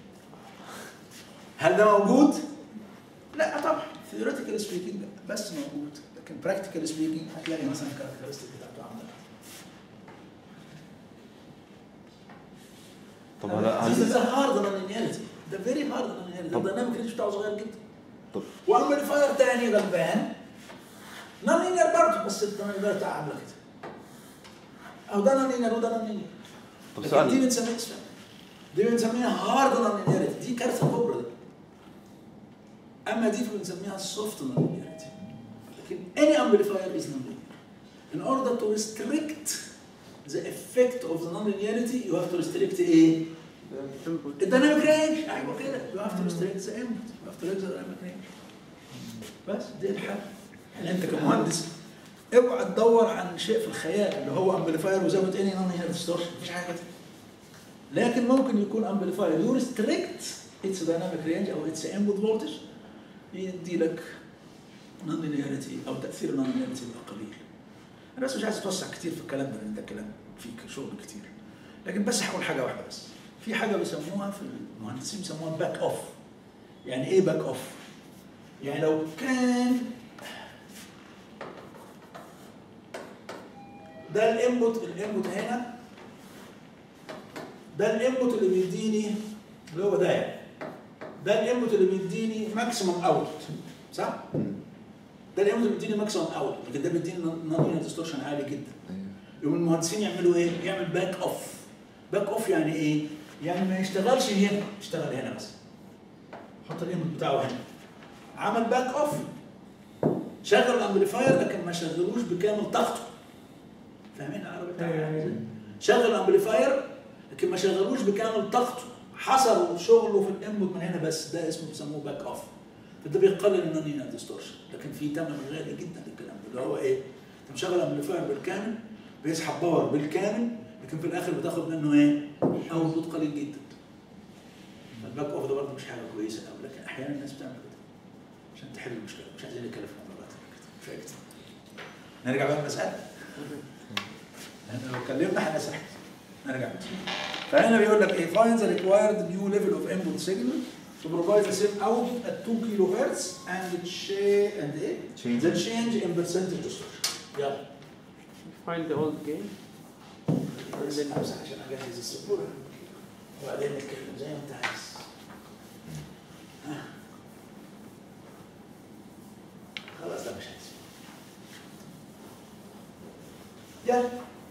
هل ده موجود؟ لا طبعا ثيوريتيكال سبيكينج بس موجود لكن براكتيكال سبيكينج هتلاقي مثلا الكاركترستيك بتاعته عامله طب هلا This is هل a hard non-linearity. ده very hard non-linearity. طب- الديناميك رينج بتاعه صغير جدا. طب وامبليفاير تاني غلبان نون لينير برضه بس النون لينير بتاعه عامله كده. او ده نون لينير وده نون لينير. طب لكن دي سؤال بنسميها اسمها دي بنسميها هارد نون لينيرتي دي كارثه كبرى دي. اما دي بنسميها سوفت نون لينيرتي. لكن any amplifier is non-linear. In order to restrict the effect of the non-linearity you have to restrict ايه؟ الديناميك رينج ايوه كده you have to restrict the input you have to restrict the dynamic range بس دي الحل يعني انت كمهندس اوعى تدور عن شيء في الخيال اللي هو امبليفاير وزود اني نون هير ديستورشن مفيش حاجه كده لكن ممكن يكون امبليفاير يو ريستريكت اتس دايناميك رينج او اتس انبوت فولتج يدي لك نون لينياريتي او تاثير النون لينياريتي يبقى قليل انا بس مش عايز اتوسع كتير في الكلام ده لان ده كلام فيه شغل كتير لكن بس هقول حاجه واحده بس في حاجه بيسموها في المهندسين بيسموها باك اوف يعني ايه باك اوف؟ يعني لو كان ده الانبوت الانبوت هنا ده الانبوت اللي بيديني اللي هو ده يعني ده الانبوت اللي بيديني ماكسيمم اوتبوت صح؟ ده الانبوت اللي بيديني ماكسيمم اوتبوت لكن ده بيديني نون ديستورشن عالي جدا يقوم المهندسين يعملوا ايه؟ يعمل باك اوف باك اوف يعني ايه؟ يعني ما يشتغلش هنا يشتغل هنا بس حط الانبوت بتاعه هنا عمل باك اوف شغل الامبليفاير لكن ما شغلوش بكامل طاقته فاهمين العربي بتاعي أيوة. عامل إزاي؟ شغل الامبليفاير لكن ما شغلوش بكامل طاقته حصر شغله في الانبوت من هنا بس ده اسمه بيسموه باك اوف فده بيقلل النون ديستورشن لكن في ثمن غالي جدا للكلام ده اللي هو ايه؟ انت مشغل الامبليفاير بالكامل بيسحب باور بالكامل لكن في الاخر بتاخد منه ايه؟ اوتبوت قليل جدا الباك اوف ده برضه مش حاجه كويسه قوي لكن احيانا الناس بتعمل كده عشان تحل المشكله مش عايزين نتكلم في الموضوع ده كفايه كتير نرجع بقى للمساله احنا لو اتكلمنا هنسرح نرجع فهنا بيقول لك ايه find the required new level of input signal to provide the same output at 2 kilohertz and change and ايه Change. the change in percentage distortion يلا Find the old game. بس امسح عشان اجهز السبوره وبعدين نتكلم زي ما انت عايز ها. خلاص ده مش عايز يلا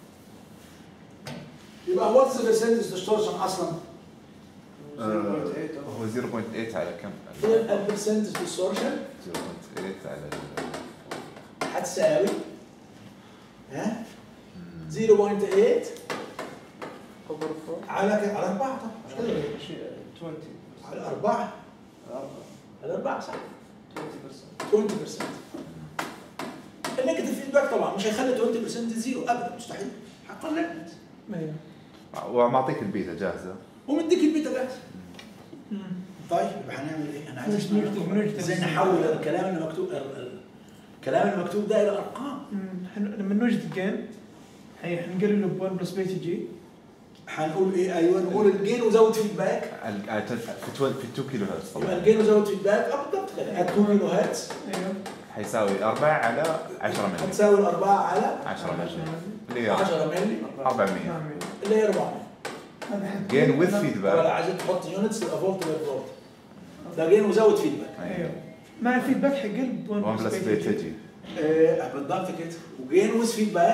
يبقى واتس ذا percentage distortion اصلا آه، هو 0.8 على كم؟ ايه البرسنتج ديستورشن 0.8 على ال- هتساوي ها 0.8 Over four. على ك- على 4 طبعا مش كده ولا إيه؟ 20 على 4 أربعة. على 4 صح 20% 20% النيجاتيف فيدباك طبعا مش هيخلي 20% زيرو ابدا مستحيل هقلل أيوة. ومعطيك البيتا جاهزه ومديك البيتا جاهز مم. طيب يبقى هنعمل ايه؟ انا عايز مش اسمع نكتب- رقم. نكتب. ازاي نحول الكلام المكتوب ال- ال- الكلام المكتوب ده الى ارقام مم. حن- لما نوجد الجين حي- حنقلله ب 1 بلس بيتا جي هنقول ايه ايوه نقول الجين وزود فيدباك ال- آه، في 12 في 2 كيلو هرتز يبقى طبعا الجين وزود فيدباك اه بالضبط كده 2 كيلو هرتز ايوه حيساوي 4 على 10 ملي هتساوي الأربعة على 10 ملي اللي هي 10 مللي 400 نعم. اللي هي 400 هذا حد- جين وذ ولا فيدباك عايزين تحط يونتس يبقى فولت بير فولت ده جين وزود فيدباك ايوه مع الفيدباك حيقل ب 1 1 بلس بيتا جي آه بالضبط كده وجين ويز فيدباك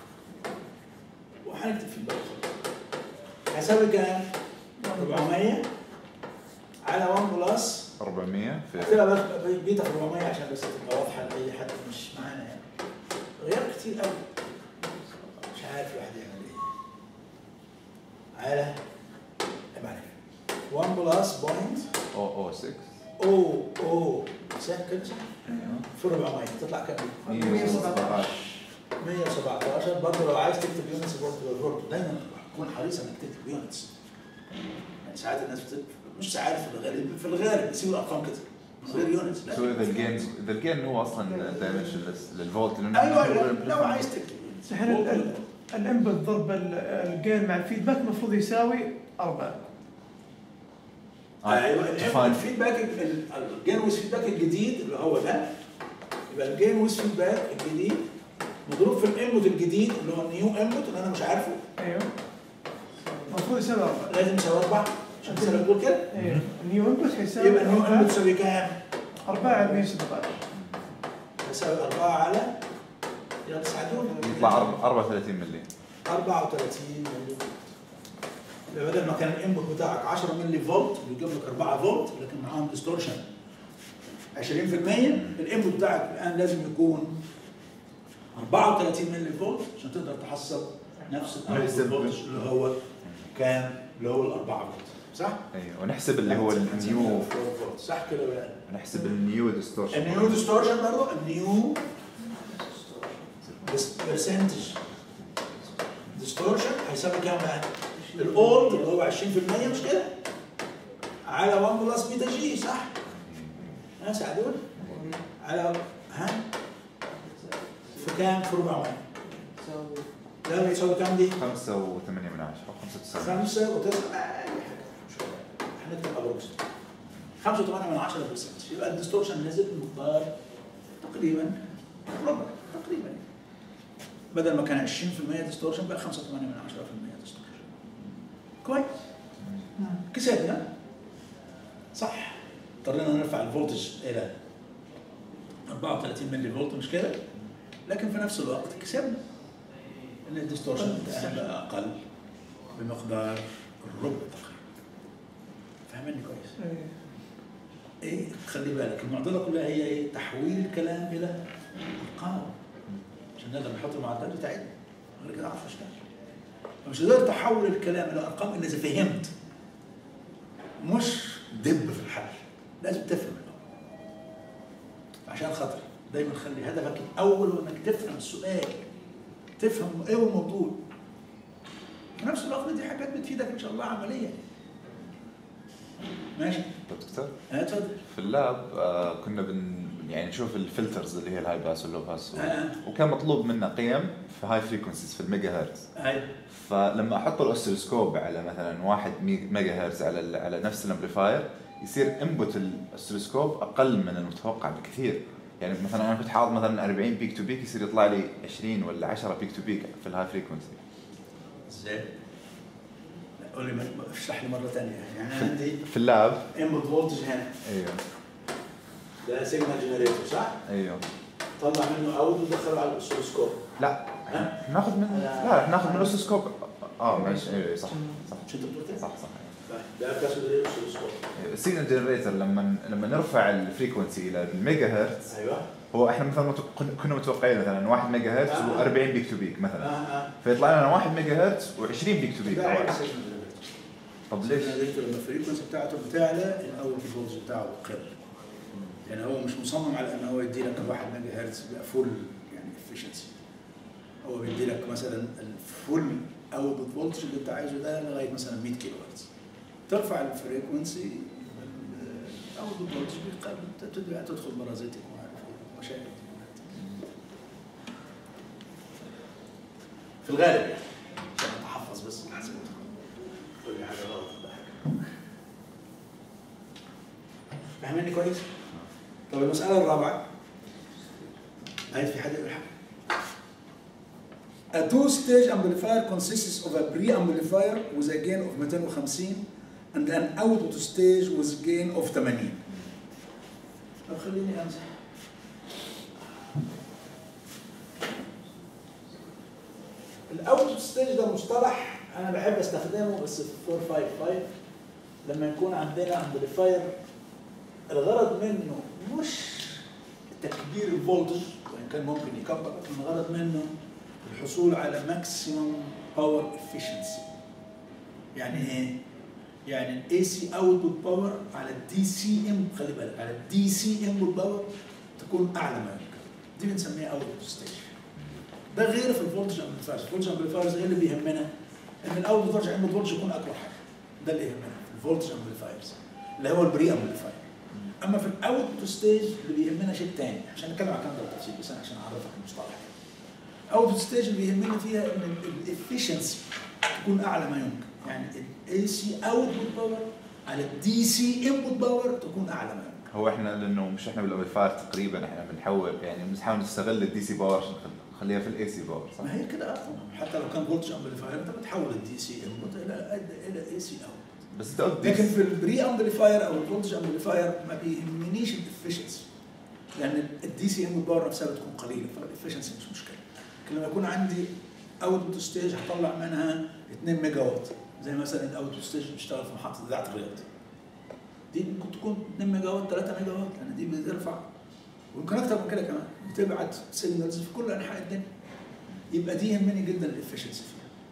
وهنكتب فيدباك هيساوي كام؟ 400 على 1 بلس 400 في هتبقى بس بيتا 400 عشان بس تبقى واضحه لاي حد مش معانا يعني غير كتير قوي مش عارف الواحد يعمل ايه على عيب عليك 1 بلس بوينت 006 او او سكند ايوه في 400 تطلع كام؟ 117 117 برضه لو عايز تكتب يونتس برضه برضه دايما تكون حريص انك تكتب يونتس يعني ساعات الناس بتكتب مش ساعات في الغالب في الغالب بيسيبوا الارقام كده من غير يونتس سو اذا الجين اذا الجين هو اصلا دايمنشن للفولت لانه ايوه هو أيوة، الامبليفاير. لو عايز تكتب يونتس الحين ال- ال- الانبوت ضرب ال- الجين مع الفيدباك المفروض يساوي 4 آه، ايوه define. الفيدباك الجين ويز فيدباك الجديد اللي هو ده يبقى الجين ويز فيدباك الجديد مضروب في الانبوت الجديد اللي هو النيو انبوت اللي انا مش عارفه ايوه المفروض يساوي 4 لازم يساوي 4 عشان كده بتقول كده ايوه النيو انبوت حيساوي يبقى النيو انبوت 4 يساوي كام؟ 4 على 117 يساوي 4 على يلا ساعدوني يطلع 34 ملي 34 ملي فولت يبقى بدل ما كان الانبوت بتاعك 10 ملي فولت بيجيب لك 4 فولت لكن معاهم ديستورشن 20% الانبوت بتاعك الان لازم يكون 34 ملي فولت عشان تقدر تحصل نفس نحسب- الاوتبوت فولتج اللي هو كان اللي هو الأربعة فولت صح؟ ايوه ونحسب اللي هو النيو فولت صح كده ولا لا؟ نحسب النيو ديستورشن النيو ديستورشن برضه النيو برسنتج ديستورشن هيساوي كام بقى؟ الاولد اللي هو 20% مش كده؟ على 1 بلس بيتا جي صح؟ ها ساعدوني على ها في كام؟ في 400 So ده بيساوي كام دي؟ 5 و8 من 10 5 9 خمسة وتسعة أي حاجة مش فارقة. هنكتب أبروكس خمسة وثمانية من عشرة برسنت يبقى الديستورشن نزل بمقدار تقريبا ربع تقريبا بدل ما كان 20% ديستورشن بقى 5 8 من 10% ديستورشن كويس كسبنا صح اضطرينا نرفع الفولتج الى 34 ملي فولت مش كده لكن في نفس الوقت كسبنا ان الديستورشن بتاعنا بقى اقل بمقدار الربع تقريبا فاهمني كويس إيه. ايه خلي بالك المعضله كلها هي ايه تحويل الكلام الى ارقام عشان نقدر نحط المعادلات بتاعتنا غير كده عارف اشتغل مش قدرت تحول الكلام الى ارقام الا اذا فهمت مش دب في الحل لازم تفهم الأول. عشان خاطر دايما خلي هدفك الاول هو انك تفهم السؤال تفهم ايه هو الموضوع في نفس الوقت دي حاجات بتفيدك ان شاء الله عمليا ماشي دكتور ها اتفضل في اللاب آه كنا بن يعني نشوف الفلترز اللي هي الهاي باس واللو باس آه. وكان مطلوب منا قيم في هاي فريكونسيز في الميجا هرتز هاي فلما احط الاوسيلوسكوب على مثلا 1 ميجا هرتز على ال- على نفس الامبليفاير يصير انبوت الاوسيلوسكوب اقل من المتوقع بكثير يعني مثلا انا كنت حاط مثلا 40 بيك تو بيك يصير يطلع لي 20 ولا 10 بيك تو بيك في الهاي فريكونسي ازاي؟ لا، قول لي ما- اشرح لي مره ثانيه يعني أنا عندي في اللاب انبوت فولتج هنا ايوه ده سيجنال جنريتور صح؟ ايوه طلع منه اوت ودخله على الاوسيلوسكوب لا ها؟ ناخذ من لا رح ناخذ من الاوسيلوسكوب اه ماشي ايوه صح صح شو انت بتقول كده؟ صح صح طيب، ده كاسو ده الاوسيلوسكوب السيجنال جنريتر لما لما نرفع الفريكونسي الى الميجا هرتز ايوه هو احنا مثلا متو- كن- كنا متوقعين مثلا 1 ميجا هرتز آه. و40 بيك تو بيك اه مثلا اه فيطلع لنا 1 ميجا هرتز و20 بيك تو بيك ده عيب السيجنال جنريتور طب ليش؟ السيجنال جنريتور لما الفريكونسي بتاعته بتعلى الاوت فولتج بتاعه بيقل يعني هو مش مصمم على ان هو يدي لك 1 ميجا هرتز يبقى فول يعني افشنسي هو بيدي لك مثلا الفول اوت فولتج اللي انت عايزه ده لغايه مثلا 100 كيلو هرتز ترفع الفريكونسي الاوت فولتج بيقل تبتدي بقى تدخل بارازيتك وما اعرف ايه مشاكل في الغالب يعني عشان اتحفظ بس من حسب تقول لي حاجه غلط ولا حاجه فاهمني كويس؟ طب المسألة الرابعة هاي في حد يقول حاجة A two-stage amplifier consists of a pre-amplifier with a gain of 250 and an output stage with gain of 80. طب خليني امسح الاوتبوت ستيج ده مصطلح انا بحب استخدمه بس في 455 لما يكون عندنا امبليفاير الغرض منه مش تكبير الفولتج وان كان ممكن يكبر لكن الغرض منه الحصول على ماكسيمم باور افشنسي يعني ايه؟ يعني الاي سي اوتبوت باور على الدي سي ام خلي بالك على الدي سي انبوت باور تكون اعلى ما يمكن دي بنسميها اوتبوت ستيج ده غير في الفولتج امبليفايرز الفولتج امبليفايرز ايه اللي بيهمنا؟ ان الاوتبوت فولتج انبوت فولتج يكون اكبر حاجه ده اللي يهمنا في الفولتج امبليفايرز اللي هو البري امبليفاير اما في الاوت ستيج اللي بيهمنا شيء ثاني عشان نتكلم عن الكلام ده بالتفصيل بس انا عشان اعرفك المصطلح اوت ستيج اللي بيهمنا فيها ان الافشنسي تكون اعلى ما يمكن يعني الاي سي اوتبوت باور على الدي سي انبوت باور تكون اعلى ما يمكن هو احنا لانه مش احنا بالامبليفاير تقريبا احنا بنحول يعني بنحاول نستغل الدي سي باور عشان نخل- نخليها في الاي سي باور صح؟ ما هي كده اه طبعا حتى لو كان فولتج امبليفاير انت بتحول الدي سي انبوت الى الى اي سي اوت بس انت قلت لكن دي في البري امبليفاير او الفولتج امبليفاير ما بيهمنيش الافشنسي لان الدي سي ام باور نفسها بتكون قليله فالافشنسي مش مشكله لكن لما يكون عندي اوت ستيج هطلع منها 2 ميجا وات زي مثلا الاوت ستيج بتشتغل في محطه اذاعه الرياض دي ممكن تكون 2 ميجا وات 3 ميجا وات لان دي بترفع ويمكن اكتر من كده كمان بتبعت سيجنالز في كل انحاء الدنيا يبقى دي يهمني جدا الافشنسي فيها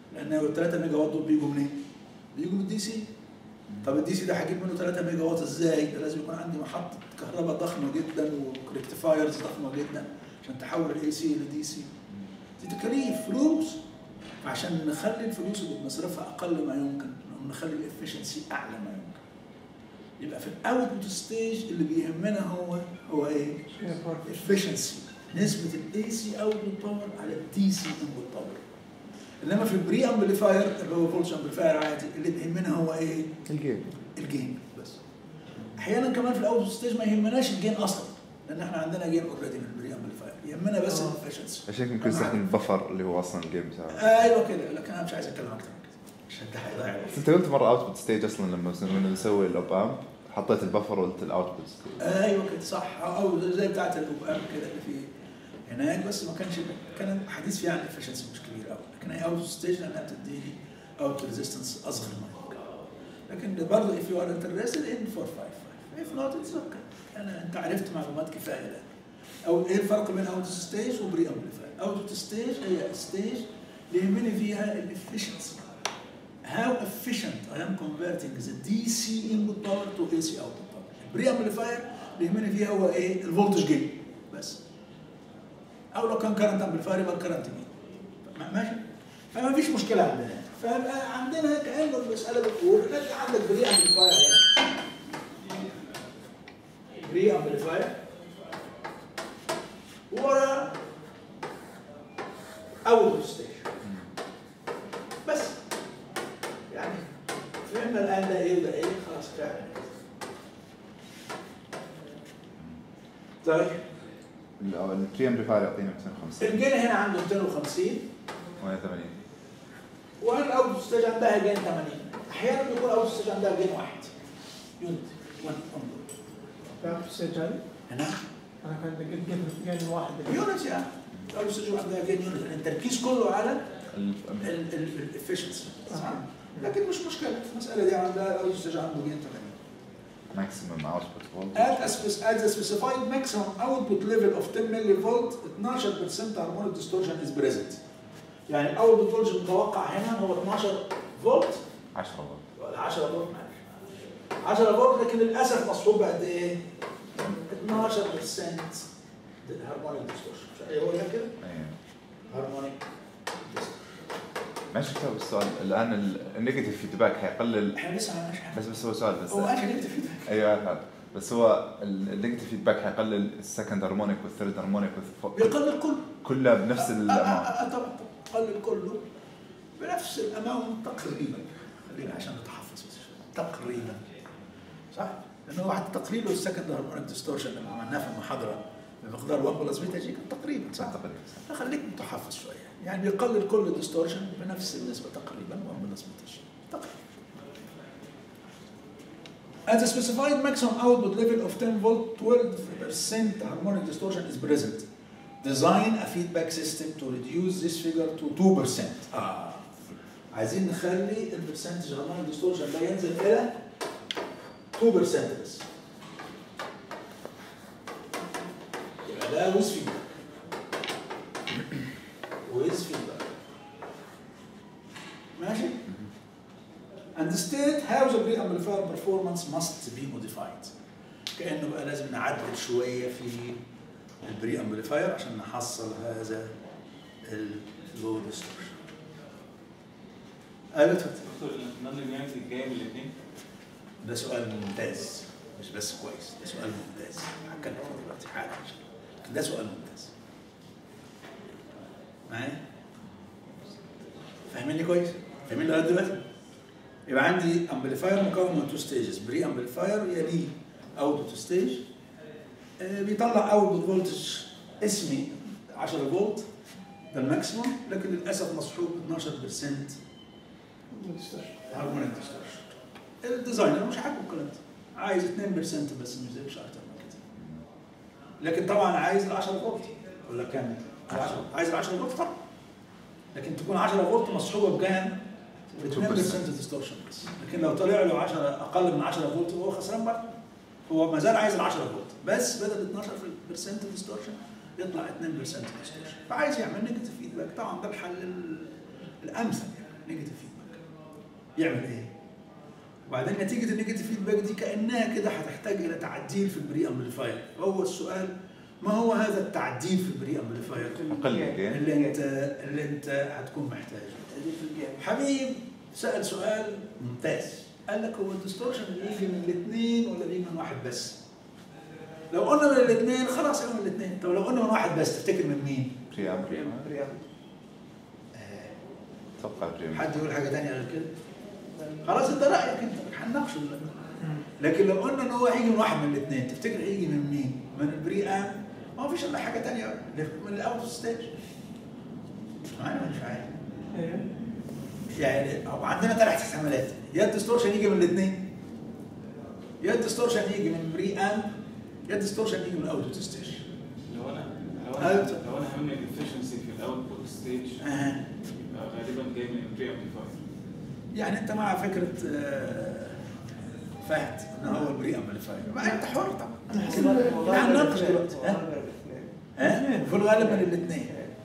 لان ال 3 ميجا واط دول بيجوا منين؟ بيجوا من الدي سي طب الدي سي ده هجيب منه 3 ميجا واط ازاي؟ ده لازم يكون عندي محطه كهرباء ضخمه جدا وريكتيفايرز ضخمه جدا عشان تحول الاي سي لدي سي دي تكاليف فلوس عشان نخلي الفلوس اللي بنصرفها اقل ما يمكن ونخلي الافشنسي اعلى ما يمكن يبقى في الاوتبوت ستيج اللي بيهمنا هو هو ايه؟ efficiency نسبة الاي سي اوتبوت باور على الدي سي انبوت باور انما في البري امبليفاير اللي هو فولتج امبليفاير عادي اللي بيهمنا هو ايه؟ الجيم الجين بس احيانا كمان في الاوتبوت ستيج ما يهمناش الجين اصلا لان احنا عندنا جين اوريدي من البري امبليفاير يهمنا بس آه. الافشنسي عشان ممكن يستخدم البفر اللي هو اصلا الجيم بتاعه ايوه كده لكن انا مش عايز اتكلم اكتر من كده عشان ده هيضيع الوقت. بس انت قلت مره اوتبوت ستيج اصلا لما لما نسوي الاوب امب حطيت البفر وقلت الاوتبوت ستيج ايوه كده صح او زي بتاعت الاوبام كده اللي في هناك بس ما كانش كان الحديث فيها عن الافشنسي مش كبير قوي لكن هي اوت ستيج لانها بتديني اوت ريزيستنس اصغر ما يمكن لكن برضه if you are interested in 455 if not it's okay انا انت عرفت معلومات كفايه الان او ايه الفرق بين اوت ستيج وبري امبليفاير اوت ستيج هي ستيج اللي يهمني فيها الافشنسي how efficient I am converting the DC input power to AC output power. البري امبليفاير اللي يهمني فيها هو ايه؟ الفولتج جين بس. او لو كان كرنت امبليفاير يبقى الكرنت جين. ماشي؟ فما فيش مشكله عندنا فيبقى عندنا كانه المساله بتقول انك عندك بري امبليفاير هنا. بري امبليفاير ورا اول ستيج بس يعني فهمنا الان ده ايه وده ايه خلاص فعلا طيب البري امبليفاير يعطينا 250 الجين هنا عنده 250 180 وهنا الاوت ستيج عندها جين 80 احيانا بيكون الاوت ستيج عندها جين واحد يونت 1 فهمت السجل هنا انا كان قلت قبل قبل واحد يونت يعني الاوت ستيج عندها جين يونت لان التركيز كله على ال- الافشنسي لكن مش مشكله المساله دي عندها الاوت ستيج عنده جين 80 maximum output voltage At, a spec- at the specified maximum output level of 10 millivolt 12% harmonic distortion is present. يعني الاوتبوت فولت المتوقع هنا هو 12 فولت 10 فولت ولا 10 فولت معلش 10 فولت لكن للاسف مصحوب بقد ايه؟ 12% هارمونيك ديستورشن هو ده كده؟ ايوه هارمونيك ماشي كتاب السؤال الان ال- النيجاتيف فيدباك حيقلل احنا لسه ما عملناش حاجه بس بس هو سؤال بس هو عشان نكتب فيدباك ايوه عارف بس هو ال- النيجاتيف فيدباك حيقلل السكند هارمونيك والثيرد هارمونيك بيقلل كله كلها بنفس آه، آه، الاماونت آه، آه، طبعا طبعا قلل كله بنفس الاماونت تقريبا خلينا عشان نتحفظ بس شوية. تقريبا صح؟ لانه هو حتى تقليله السكند هارمونيك ديستورشن لما عملناه في المحاضره بمقدار 1 بلس بيتا جي كان تقريبا صح؟ تقريبا فخليك متحفظ شويه يعني بيقلل كل الديستورشن بنفس النسبه تقريبا 1 بلس بيتا جي تقريبا At the specified maximum output level of 10 volt, 12% harmonic distortion is present. Design a feedback system to reduce this figure to 2%. آه. عايزين نخلي البرسنتج harmonic distortion ده ينزل إلى 2% بس. يبقى ده with feedback. with feedback. ماشي؟ and state how the pre-amplifier performance must be modified. كأنه بقى لازم نعدل شوية في البري امبليفاير عشان نحصل هذا اللو ديستورشن. ايوه اتفضل. دكتور النون لينياريتي جايه من الاثنين ده سؤال ممتاز مش بس كويس ده سؤال ممتاز هتكلم فيه دلوقتي حالا ان شاء الله لكن ده سؤال ممتاز معايا فاهميني كويس فاهمين لغايه دلوقتي يبقى عندي امبليفاير مكون من تو ستيجز بري امبليفاير يليه اوتبوت ستيج بيطلع اوتبوت فولتج اسمي 10 فولت ده الماكسيموم لكن للاسف مصحوب 12% هارمونيك ديستورشن الديزاينر مش عاجبه الكلام ده عايز 2% بس ما يزيدش اكتر من كده لكن طبعا عايز ال 10 فولت ولا كام؟ ال 10 عايز ال 10 فولت طبعا لكن تكون 10 فولت مصحوبه بكام؟ ب 2% ديستورشن بس لكن لو طلع له 10 اقل من 10 فولت هو خسران برضه هو ما زال عايز ال 10 فولت بس بدل 12% ديستورشن يطلع 2% ديستورشن فعايز يعمل نيجاتيف فيدباك طبعا ده الحل ال- الامثل يعني نيجاتيف فيدباك يعمل ايه؟ وبعدين نتيجه النيجاتيف فيدباك دي كانها كده هتحتاج الى تعديل في البري امبليفاير هو السؤال ما هو هذا التعديل في البري امبليفاير اقل جين اللي انت اللي انت هتكون محتاجه تعديل في الجيم حبيب سأل سؤال ممتاز قال لك هو الديستورشن بيجي من الاثنين ولا بيجي من واحد بس؟ لو قلنا من الاثنين خلاص يبقى من الاثنين، طب لو قلنا من واحد بس تفتكر من مين؟ بري ام رياض آه، اتوقع بري ام حد يقول حاجه ثانيه غير كده؟ خلاص انت رايك انت هنناقشه لكن لو قلنا ان هو هيجي من واحد من الاثنين تفتكر هيجي من مين؟ من البري ام؟ ما فيش الا حاجه ثانيه من الاوت ستيج معايا ولا مش معايا؟ ايوه يعني أو عندنا ثلاث احتمالات يا الديستورشن يجي من الاثنين يا الديستورشن يجي من بري ام يا الديستورشن يجي من الاوت ستيج لو انا لو أيوة. انا لو انا همني الافشنسي في الاوتبوت ستيج آه. يبقى غالبا جاي من البري امبليفاير يعني انت مع فكره آه، فهد ان هو البري امبليفاير ما انت حر طبعا نحن نناقش دلوقتي ها؟ ها؟ في الغالب من الاثنين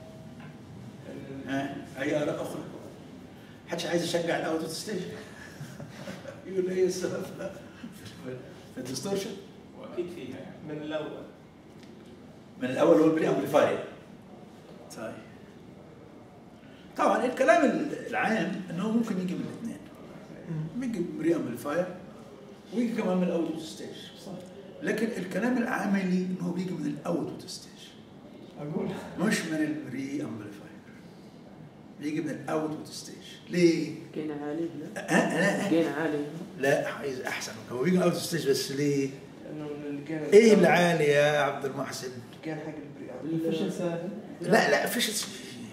ها؟ اي اراء اخرى حدش عايز يشجع الاوت ستيج يقول ايه السبب لا في الديستورشن واكيد فيها يعني من الاول من الاول هو البري امبليفاير طيب طبعا الكلام العام انه ممكن يجي من الاثنين يجي من البري امبليفاير ويجي كمان من الاوت ستيج صح لكن الكلام العملي انه بيجي من الاوت ستيج اقول مش من البري امبليفاير بيجي من الاوت ستيج ليه؟ جين عالي لا أه لا جين عالي لا عايز احسن هو بيجي من الاوت ستيج بس ليه؟ انه من الجيم ايه اللي عالي يا عبد المحسن؟ الجيم حق البري الافشنسي لا لا فيش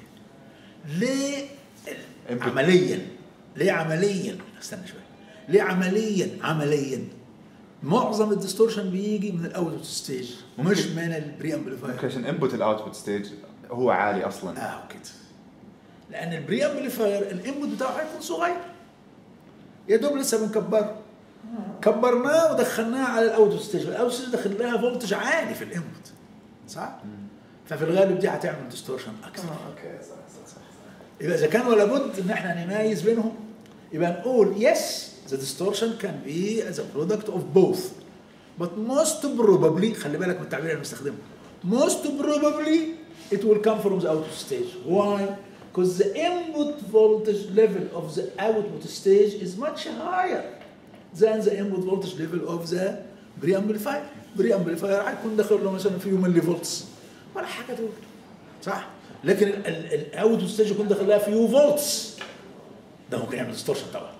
ليه Input. عمليا ليه عمليا استنى شوي ليه عمليا عمليا معظم الديستورشن بيجي من الاوت ستيج مش من البري ممكن امبليفاير عشان انبوت الاوتبوت ستيج هو عالي اصلا اه كده لان البري امبليفاير الانبوت بتاعه هيكون صغير يا دوب لسه بنكبره كبرناه ودخلناه على الاوت ستيج الاوت ستيج دخلناها فولتج عالي في الانبوت صح ففي الغالب دي هتعمل ديستورشن اكثر اه اوكي صح صح صح يبقى اذا كان ولا بد ان احنا نميز بينهم يبقى نقول yes the distortion can be as a product of both but most probably خلي بالك من التعبير اللي بنستخدمه most probably it will come from the output stage why because the input voltage level of the output stage is much higher than the input voltage level of the preamplifier preamplifier هيكون داخل له مثلا فيه ملي فولتس ولا حاجه دول صح لكن الاوت ستيج يكون داخل لها فيو فولتس ده ممكن يعمل ديستورشن طبعا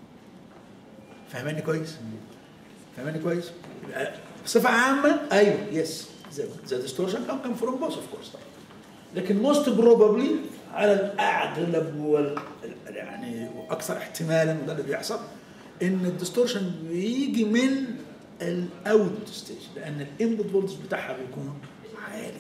فاهماني كويس؟ فاهماني كويس؟ يبقى بصفه عامه ايوه يس ذا ديستورشن كان كان فروم بوث اوف كورس طبعا لكن موست بروبابلي على الاغلب وال يعني واكثر احتمالا وده اللي بيحصل ان الديستورشن بيجي من الاوت ستيج لان الانبوت فولتج بتاعها بيكون عالي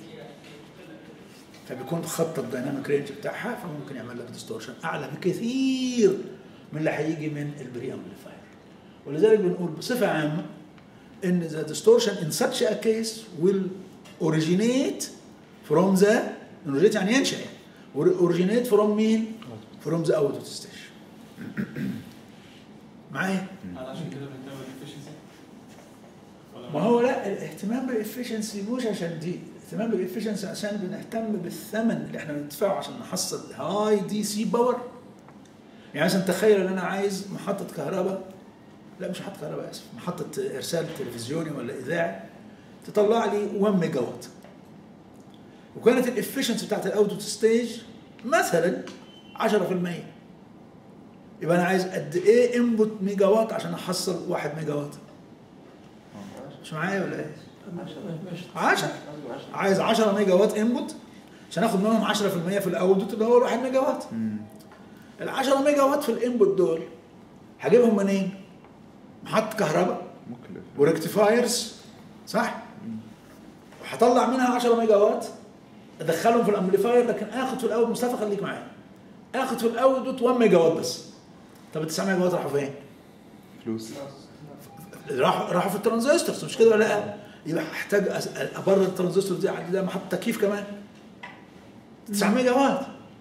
فبيكون خط الديناميك رينج بتاعها فممكن يعمل لك ديستورشن اعلى بكثير من اللي هيجي من البري امبليفاير ولذلك بنقول بصفه عامه ان the distortion in such a case will originate from the originate يعني ينشأ يعني will originate from مين؟ from the output stage معايا؟ هل عشان كده بنهتم بالافشنسي؟ ما هو لا الاهتمام بالافشنسي مش عشان دي الاهتمام بالافشنسي عشان بنهتم بالثمن اللي احنا بندفعه عشان نحصل هاي دي سي باور يعني مثلا تخيل ان انا عايز محطه كهرباء لا مش محطه كهرباء اسف محطه ارسال تلفزيوني ولا اذاعي تطلع لي 1 ميجا وات وكانت الافشنسي بتاعت الاوتبوت ستيج مثلا 10% يبقى انا عايز قد ايه انبوت ميجا وات عشان احصل 1 ميجا وات مش معايا ولا ايه؟ 10 عايز 10 ميجا وات انبوت عشان اخد منهم 10% في الاوتبوت اللي هو ال 1 ميجا وات ال 10 ميجا وات في الانبوت دول هجيبهم منين؟ محطة كهرباء مكلف وريكتيفايرز صح؟ وهطلع منها 10 ميجا وات ادخلهم في الامبليفاير لكن اخد في الاول مصطفى خليك معايا اخد في الاول دوت 1 ميجا وات بس طب ال 9 ميجا وات راحوا فين؟ فلوس راحوا راحوا في الترانزستورز مش كده ولا لا؟ يبقى هحتاج أس- ابرر الترانزستور دي عندي ده محطه تكييف كمان 9 ميجا وات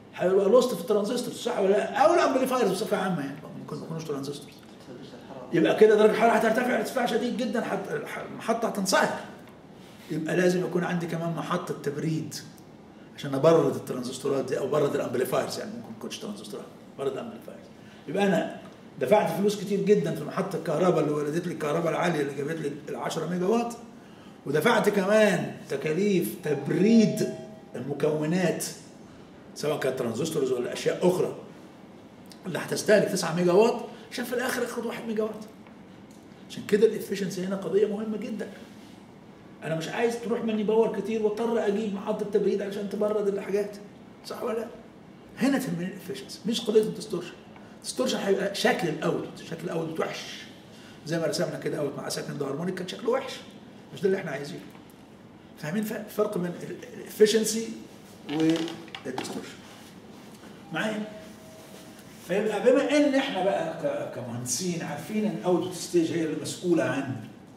هيبقى لوست في الترانزستور صح ولا لا؟ او الامبليفايرز بصفه عامه يعني ممكن ما يكونوش ترانزستور يبقى كده درجه الحراره هترتفع ارتفاع شديد جدا حت- الح- المحطه هتنصهر يبقى لازم يكون عندي كمان محطه تبريد عشان ابرد الترانزستورات دي او ابرد الامبليفايرز يعني ممكن ما تكونش ترانزستورات برد الامبليفايرز يبقى انا دفعت فلوس كتير جدا في محطه الكهرباء اللي ولدت لي الكهرباء العاليه اللي جابت لي ال 10 ميجا وات ودفعت كمان تكاليف تبريد المكونات سواء كانت ترانزستورز ولا اشياء اخرى اللي هتستهلك 9 ميجا وات عشان في الاخر اخد 1 ميجا وات عشان كده الافشنسي هنا قضيه مهمه جدا انا مش عايز تروح مني باور كتير واضطر اجيب محطه تبريد عشان تبرد الحاجات صح ولا لا؟ هنا تهمني الافشنسي مش قضيه الديستورشن الديستورشن هيبقى شكل الاوت شكل الاوت وحش زي ما رسمنا كده اوت مع سكند هارمونيك كان شكله وحش مش ده اللي احنا عايزينه فاهمين ف- الفرق بين الافشنسي والديستورشن معايا فيبقى بما ان احنا بقى ك- كمهندسين عارفين ان الاوت ستيج هي اللي مسؤوله عن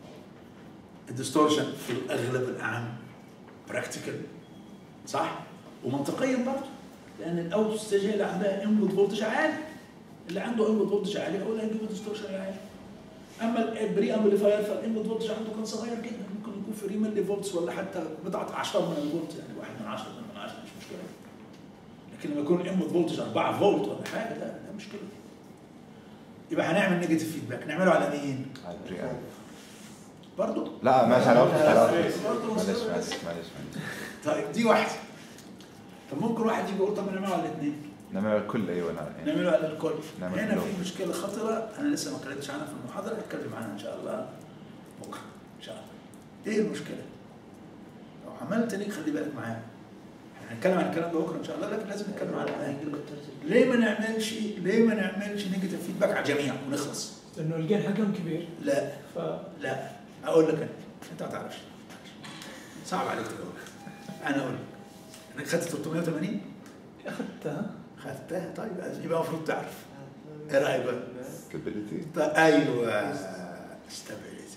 الديستورشن في الاغلب الاعم براكتيكال صح ومنطقيا برضه لان الاوت ستيج هي اللي عندها انبوت فولتج عالي اللي عنده انبوت فولتج عالي هو اللي هيجيب الديستورشن عالي اما البري امبليفاير فالانبوت فولتج عنده كان صغير جدا ممكن يكون في ملي فولتس ولا حتى بضعه عشر من الفولت يعني واحد من عشرة من عشرة مش مشكله لكن لما يكون الانبوت فولتج 4 فولت ولا حاجه ده ده مشكله يبقى هنعمل نيجاتيف فيدباك نعمله على مين؟ على البري برضه لا ماشي على وقت على وقت برضه معلش مصيبة. معلش معلش معلش طيب دي واحده طب ممكن واحد يجي يقول طب نعمله على الاثنين نعمل الكل ايوه نعم نعمله على الكل نعمل هنا كله. في مشكله خطره انا لسه ما اتكلمتش عنها في المحاضره هتكلم عنها ان شاء الله بكره ان شاء الله ايه المشكله؟ لو عملت ليه خلي بالك معايا احنا هنتكلم عن الكلام ده بكره ان شاء الله لكن لازم نتكلم عنها ليه ما نعملش ليه ما نعملش نيجاتيف فيدباك على الجميع ونخلص لانه الجين حقهم كبير لا ف لا اقول لك انا انت ما تعرفش صعب عليك تقول انا اقول لك انا خدت 380 اخذتها خدتها طيب يبقى المفروض تعرف ايه رايك بقى؟ ستابيليتي طيب ايوه stability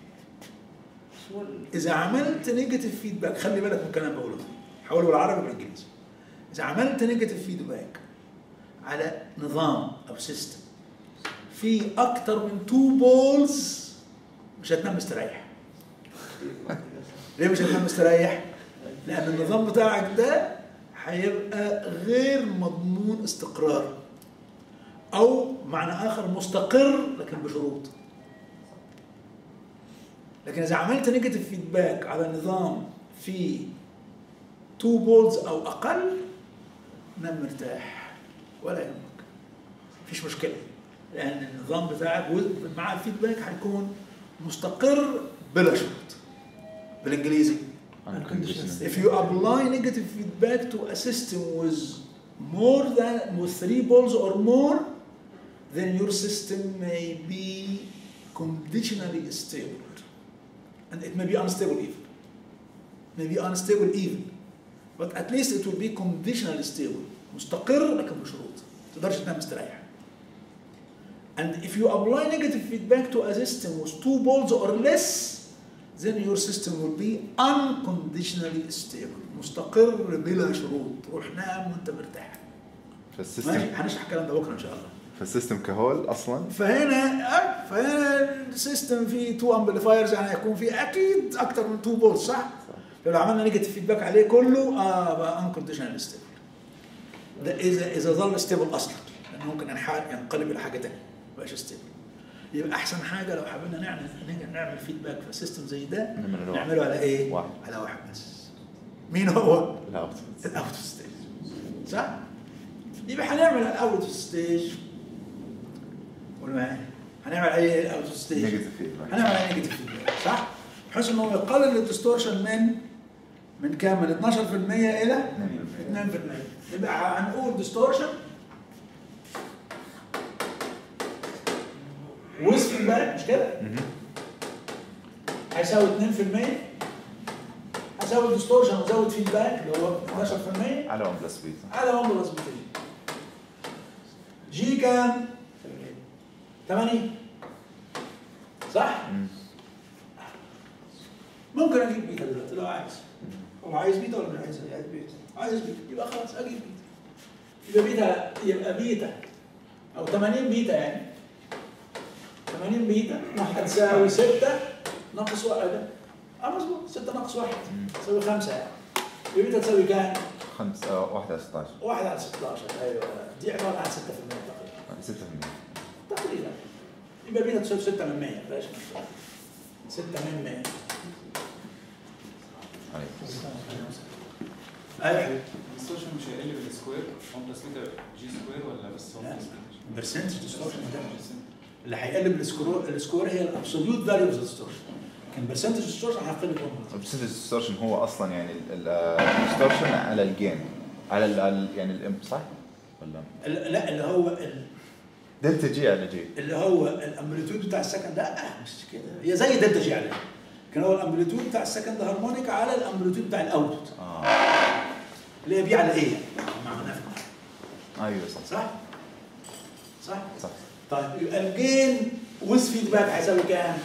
اذا عملت نيجاتيف فيدباك خلي بالك من الكلام اللي بقوله حوله بالعربي بالانجليزي اذا عملت نيجاتيف فيدباك على نظام او سيستم في اكتر من تو بولز مش هتنام مستريح ليه مش هتنام مستريح؟ لان النظام بتاعك ده هيبقى غير مضمون استقرار او معنى اخر مستقر لكن بشروط لكن اذا عملت نيجاتيف فيدباك على نظام فيه تو بولز او اقل نام مرتاح ولا يهمك مفيش مشكله لان النظام بتاعك و- مع الفيدباك هيكون مستقر بلا شروط بالانجليزي unconditional If you apply negative feedback to a system with more than with three balls or more, then your system may be conditionally stable. And it may be unstable even. May be unstable even. But at least it will be conditionally stable. مستقر لكن بشروط. ما تقدرش تنام مستريح. And if you apply negative feedback to a system with two balls or less, then your system will be unconditionally stable مستقر بلا شروط روح نام وانت مرتاح ماشي فالسيستم هنشرح الكلام ده بكره ان شاء الله فالسيستم كهول اصلا فهنا آه، فهنا السيستم فيه تو امبليفايرز يعني هيكون فيه اكيد اكتر من تو بولز صح؟ لو عملنا نيجاتيف فيدباك عليه كله اه بقى انكونديشنال ستيبل ده اذا اذا ظل ستيبل اصلا لانه ممكن ينحل ينقلب الى حاجه ثانيه ما بقاش ستيبل يبقى احسن حاجه لو حبينا نعمل نعمل فيدباك في سيستم زي ده نعمل واحد. نعمله على ايه؟ واحد. على واحد بس مين هو؟ لا الاوت ستيج صح؟ يبقى هنعمل الاوت ستيج قول معايا هنعمل ايه الاوت ستيج؟ نيجاتيف فيدباك هنعمل عليه نيجاتيف فيدباك صح؟ بحيث انه يقلل الديستورشن من من كام؟ من 12% الى 2% يبقى هنقول ديستورشن ويز فيدباك مش كده؟ هيساوي 2% هزود ديستورشن وزود فيدباك اللي هو 11% على 1 بلس بيتا على 1 بلس 200 جي كام؟ 80 صح؟ مم. ممكن اجيب بيتا دلوقتي لو عايز هو عايز بيتا ولا مش عايز؟ عايز بيتا عايز بيتا يبقى خلاص اجيب بيتا يبقى بيتا يبقى بيتا او 80 بيتا يعني 80 بيتا واحد تساوي 6 ناقص واحد اه مظبوط 6 ناقص واحد تساوي 5 يعني يبقى بيتا تساوي كام؟ خمس آه، واحد على 16 واحد على 16 ايوه دي عباره عن 6% تقريبا 6% تقريبا يبقى بيتا تساوي 6 من 100 بلاش 6 من 100 عليك. ايوه يا حبيبي الديستورشن مش هيقل بالسكوير 1 بلس بيتا جي سكوير ولا بس 1 لا. بلس بيتا برسنتج ديستورشن اللي هيقلب السكور السكور هي الابسوليوت فاليو اوف ديستورشن لكن برسنتج ديستورشن هيقلب 1 البرسنتج ديستورشن هو اصلا يعني الديستورشن على الجين على ال- ال يعني الام صح؟ ولا ال- لا اللي هو ال- دلتا جي على جي اللي هو الامبليتود بتاع السكند لا مش كده هي زي دلتا جي عليه لكن هو الامبليتود بتاع السكند هارمونيك على الامبليتود بتاع الاوتبوت اه اللي هي بي على ايه معناه ايوه صح صح؟ صح؟ صح طيب يبقى الجين ويز فيدباك هيساوي كام؟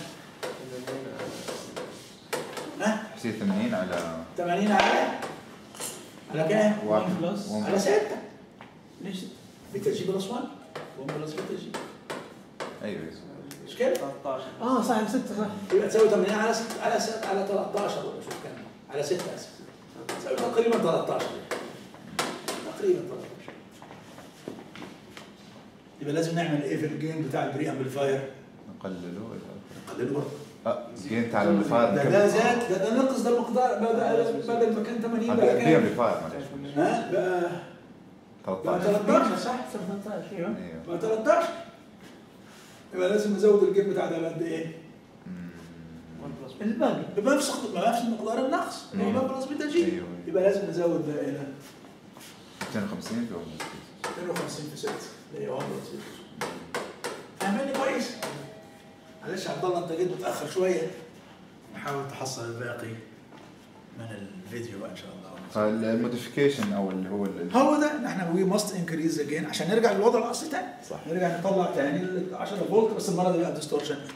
ها؟ يصير 80 على 80 على على كام؟ واحد بلس. واحد على 6 ليش بيتا جي بلس 1 1 بلس بيتا جي ايوه مش كده؟ 13 اه صح ستة صح يبقى تساوي 80 على 6 على 6 على 13 ولا شوف كام على 6 اسف تساوي تقريبا 13 تقريبا 13 يبقى لازم نعمل ايه في الجين بتاع البري امبليفاير؟ نقلله ولا نقلله برضه اه الجين تاع الامبليفاير ده ده زاد ده ده نقص ده المقدار بدل بدل ما كان 80 بقى هذا كام؟ امبليفاير معلش ها بقى بقى 13 13 صح؟ 18 ايوه ايوه بقى 13 يبقى لازم نزود الجيم بتاع ده بقد ايه؟ مم. 1 بلس الباقي بنفس بنفس مقدار النقص اللي هو أيوه. بلس بيتا جي ايوه يبقى لازم نزود ده الى 250 في واحد. 52 في 6 اللي هي 1 بلس بيتا جي فاهمني كويس؟ معلش يا عبد الله انت جيت متاخر شويه نحاول تحصل الباقي من الفيديو بقى ان شاء الله فالموديفيكيشن او اللي هو ال- هو ده احنا وي ماست انكريز اجين عشان نرجع للوضع الاصلي تاني صح نرجع نطلع تاني ال 10 فولت بس المره دي بقى ديستورشن 2%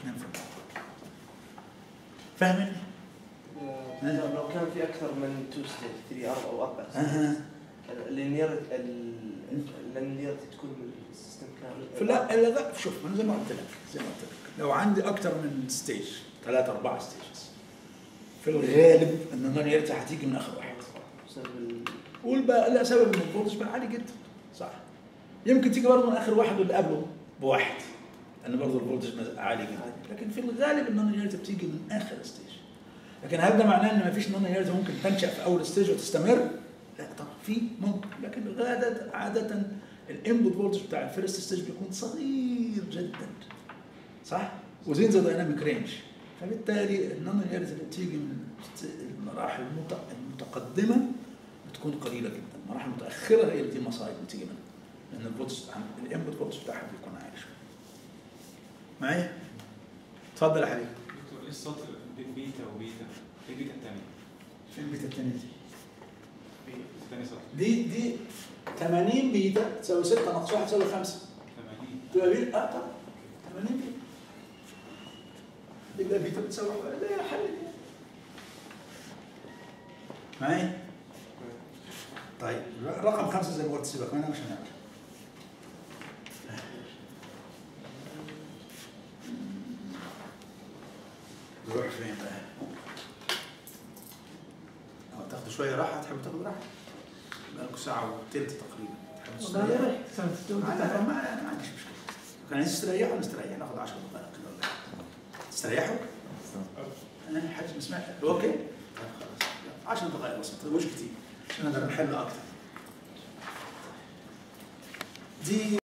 فاهمني؟ آه، لو كان في اكثر من 2 ستيج 3 4 او 4 اها اللينير اللينير تكون السيستم كامل لا لا لا شوف انا زي ما قلت لك زي ما قلت لك لو عندي اكتر من ستيج ثلاثة أربعة ستيجز في الغالب ان النونيرتي هتيجي من اخر واحد بسبب ال- والبقى لا سبب ان الفولتج بقى عالي جدا صح يمكن تيجي برضه من اخر واحد واللي قبله بواحد لان برضه الفولتج مز- عالي جدا لكن في الغالب النونيرتي بتيجي من اخر ستيج لكن هل ده معناه ان مفيش نونيرتي ممكن تنشا في اول ستيج وتستمر؟ لا طبعا في ممكن لكن عاده عاده الانبوت فولتج بتاع الفيرست ستيج بيكون صغير جدا صح؟ وزين ذا دايناميك رينج فبالتالي النونيرتي اللي بتيجي من المراحل المت- المتقدمه بتكون قليله جدا المراحل المتاخره هي اللي دي مصايب بتيجي منها لان الفولتج الانبوت فولتج بتاعها بيكون عالي شويه معايا؟ اتفضل يا حبيبي دكتور ايه السطر بين بيتا وبيتا؟ ايه بيتا الثانية؟ فين البيتا الثانيه دي؟ الثاني سطر دي دي 80 بيتا تساوي 6 ناقص 1 تساوي 5 80 تبقى بيتا اه طبعا 80 بيتا يبقى بيتا بتساوي واحد. ده يا حبيبي معايا؟ طيب رقم خمسة زي ما قلت سيبك منها مش هنعمل نروح فين بقى؟ أو تاخدوا شوية راحة تحبوا تاخدوا راحة؟ بقالكم ساعة وثلث تقريبا تحبوا والله تستريحوا؟ رحت سويت تستوعب ما أنا ما أنا ما عنديش مشكلة كان عايز تستريحوا نستريح ناخد 10 دقائق كده ولا حاجة. تستريحوا؟ أنا حاجة ما سمعت أوكي؟ طيب خلاص 10 دقائق بس ما تطولوش كتير عشان نقدر نحل أكتر دي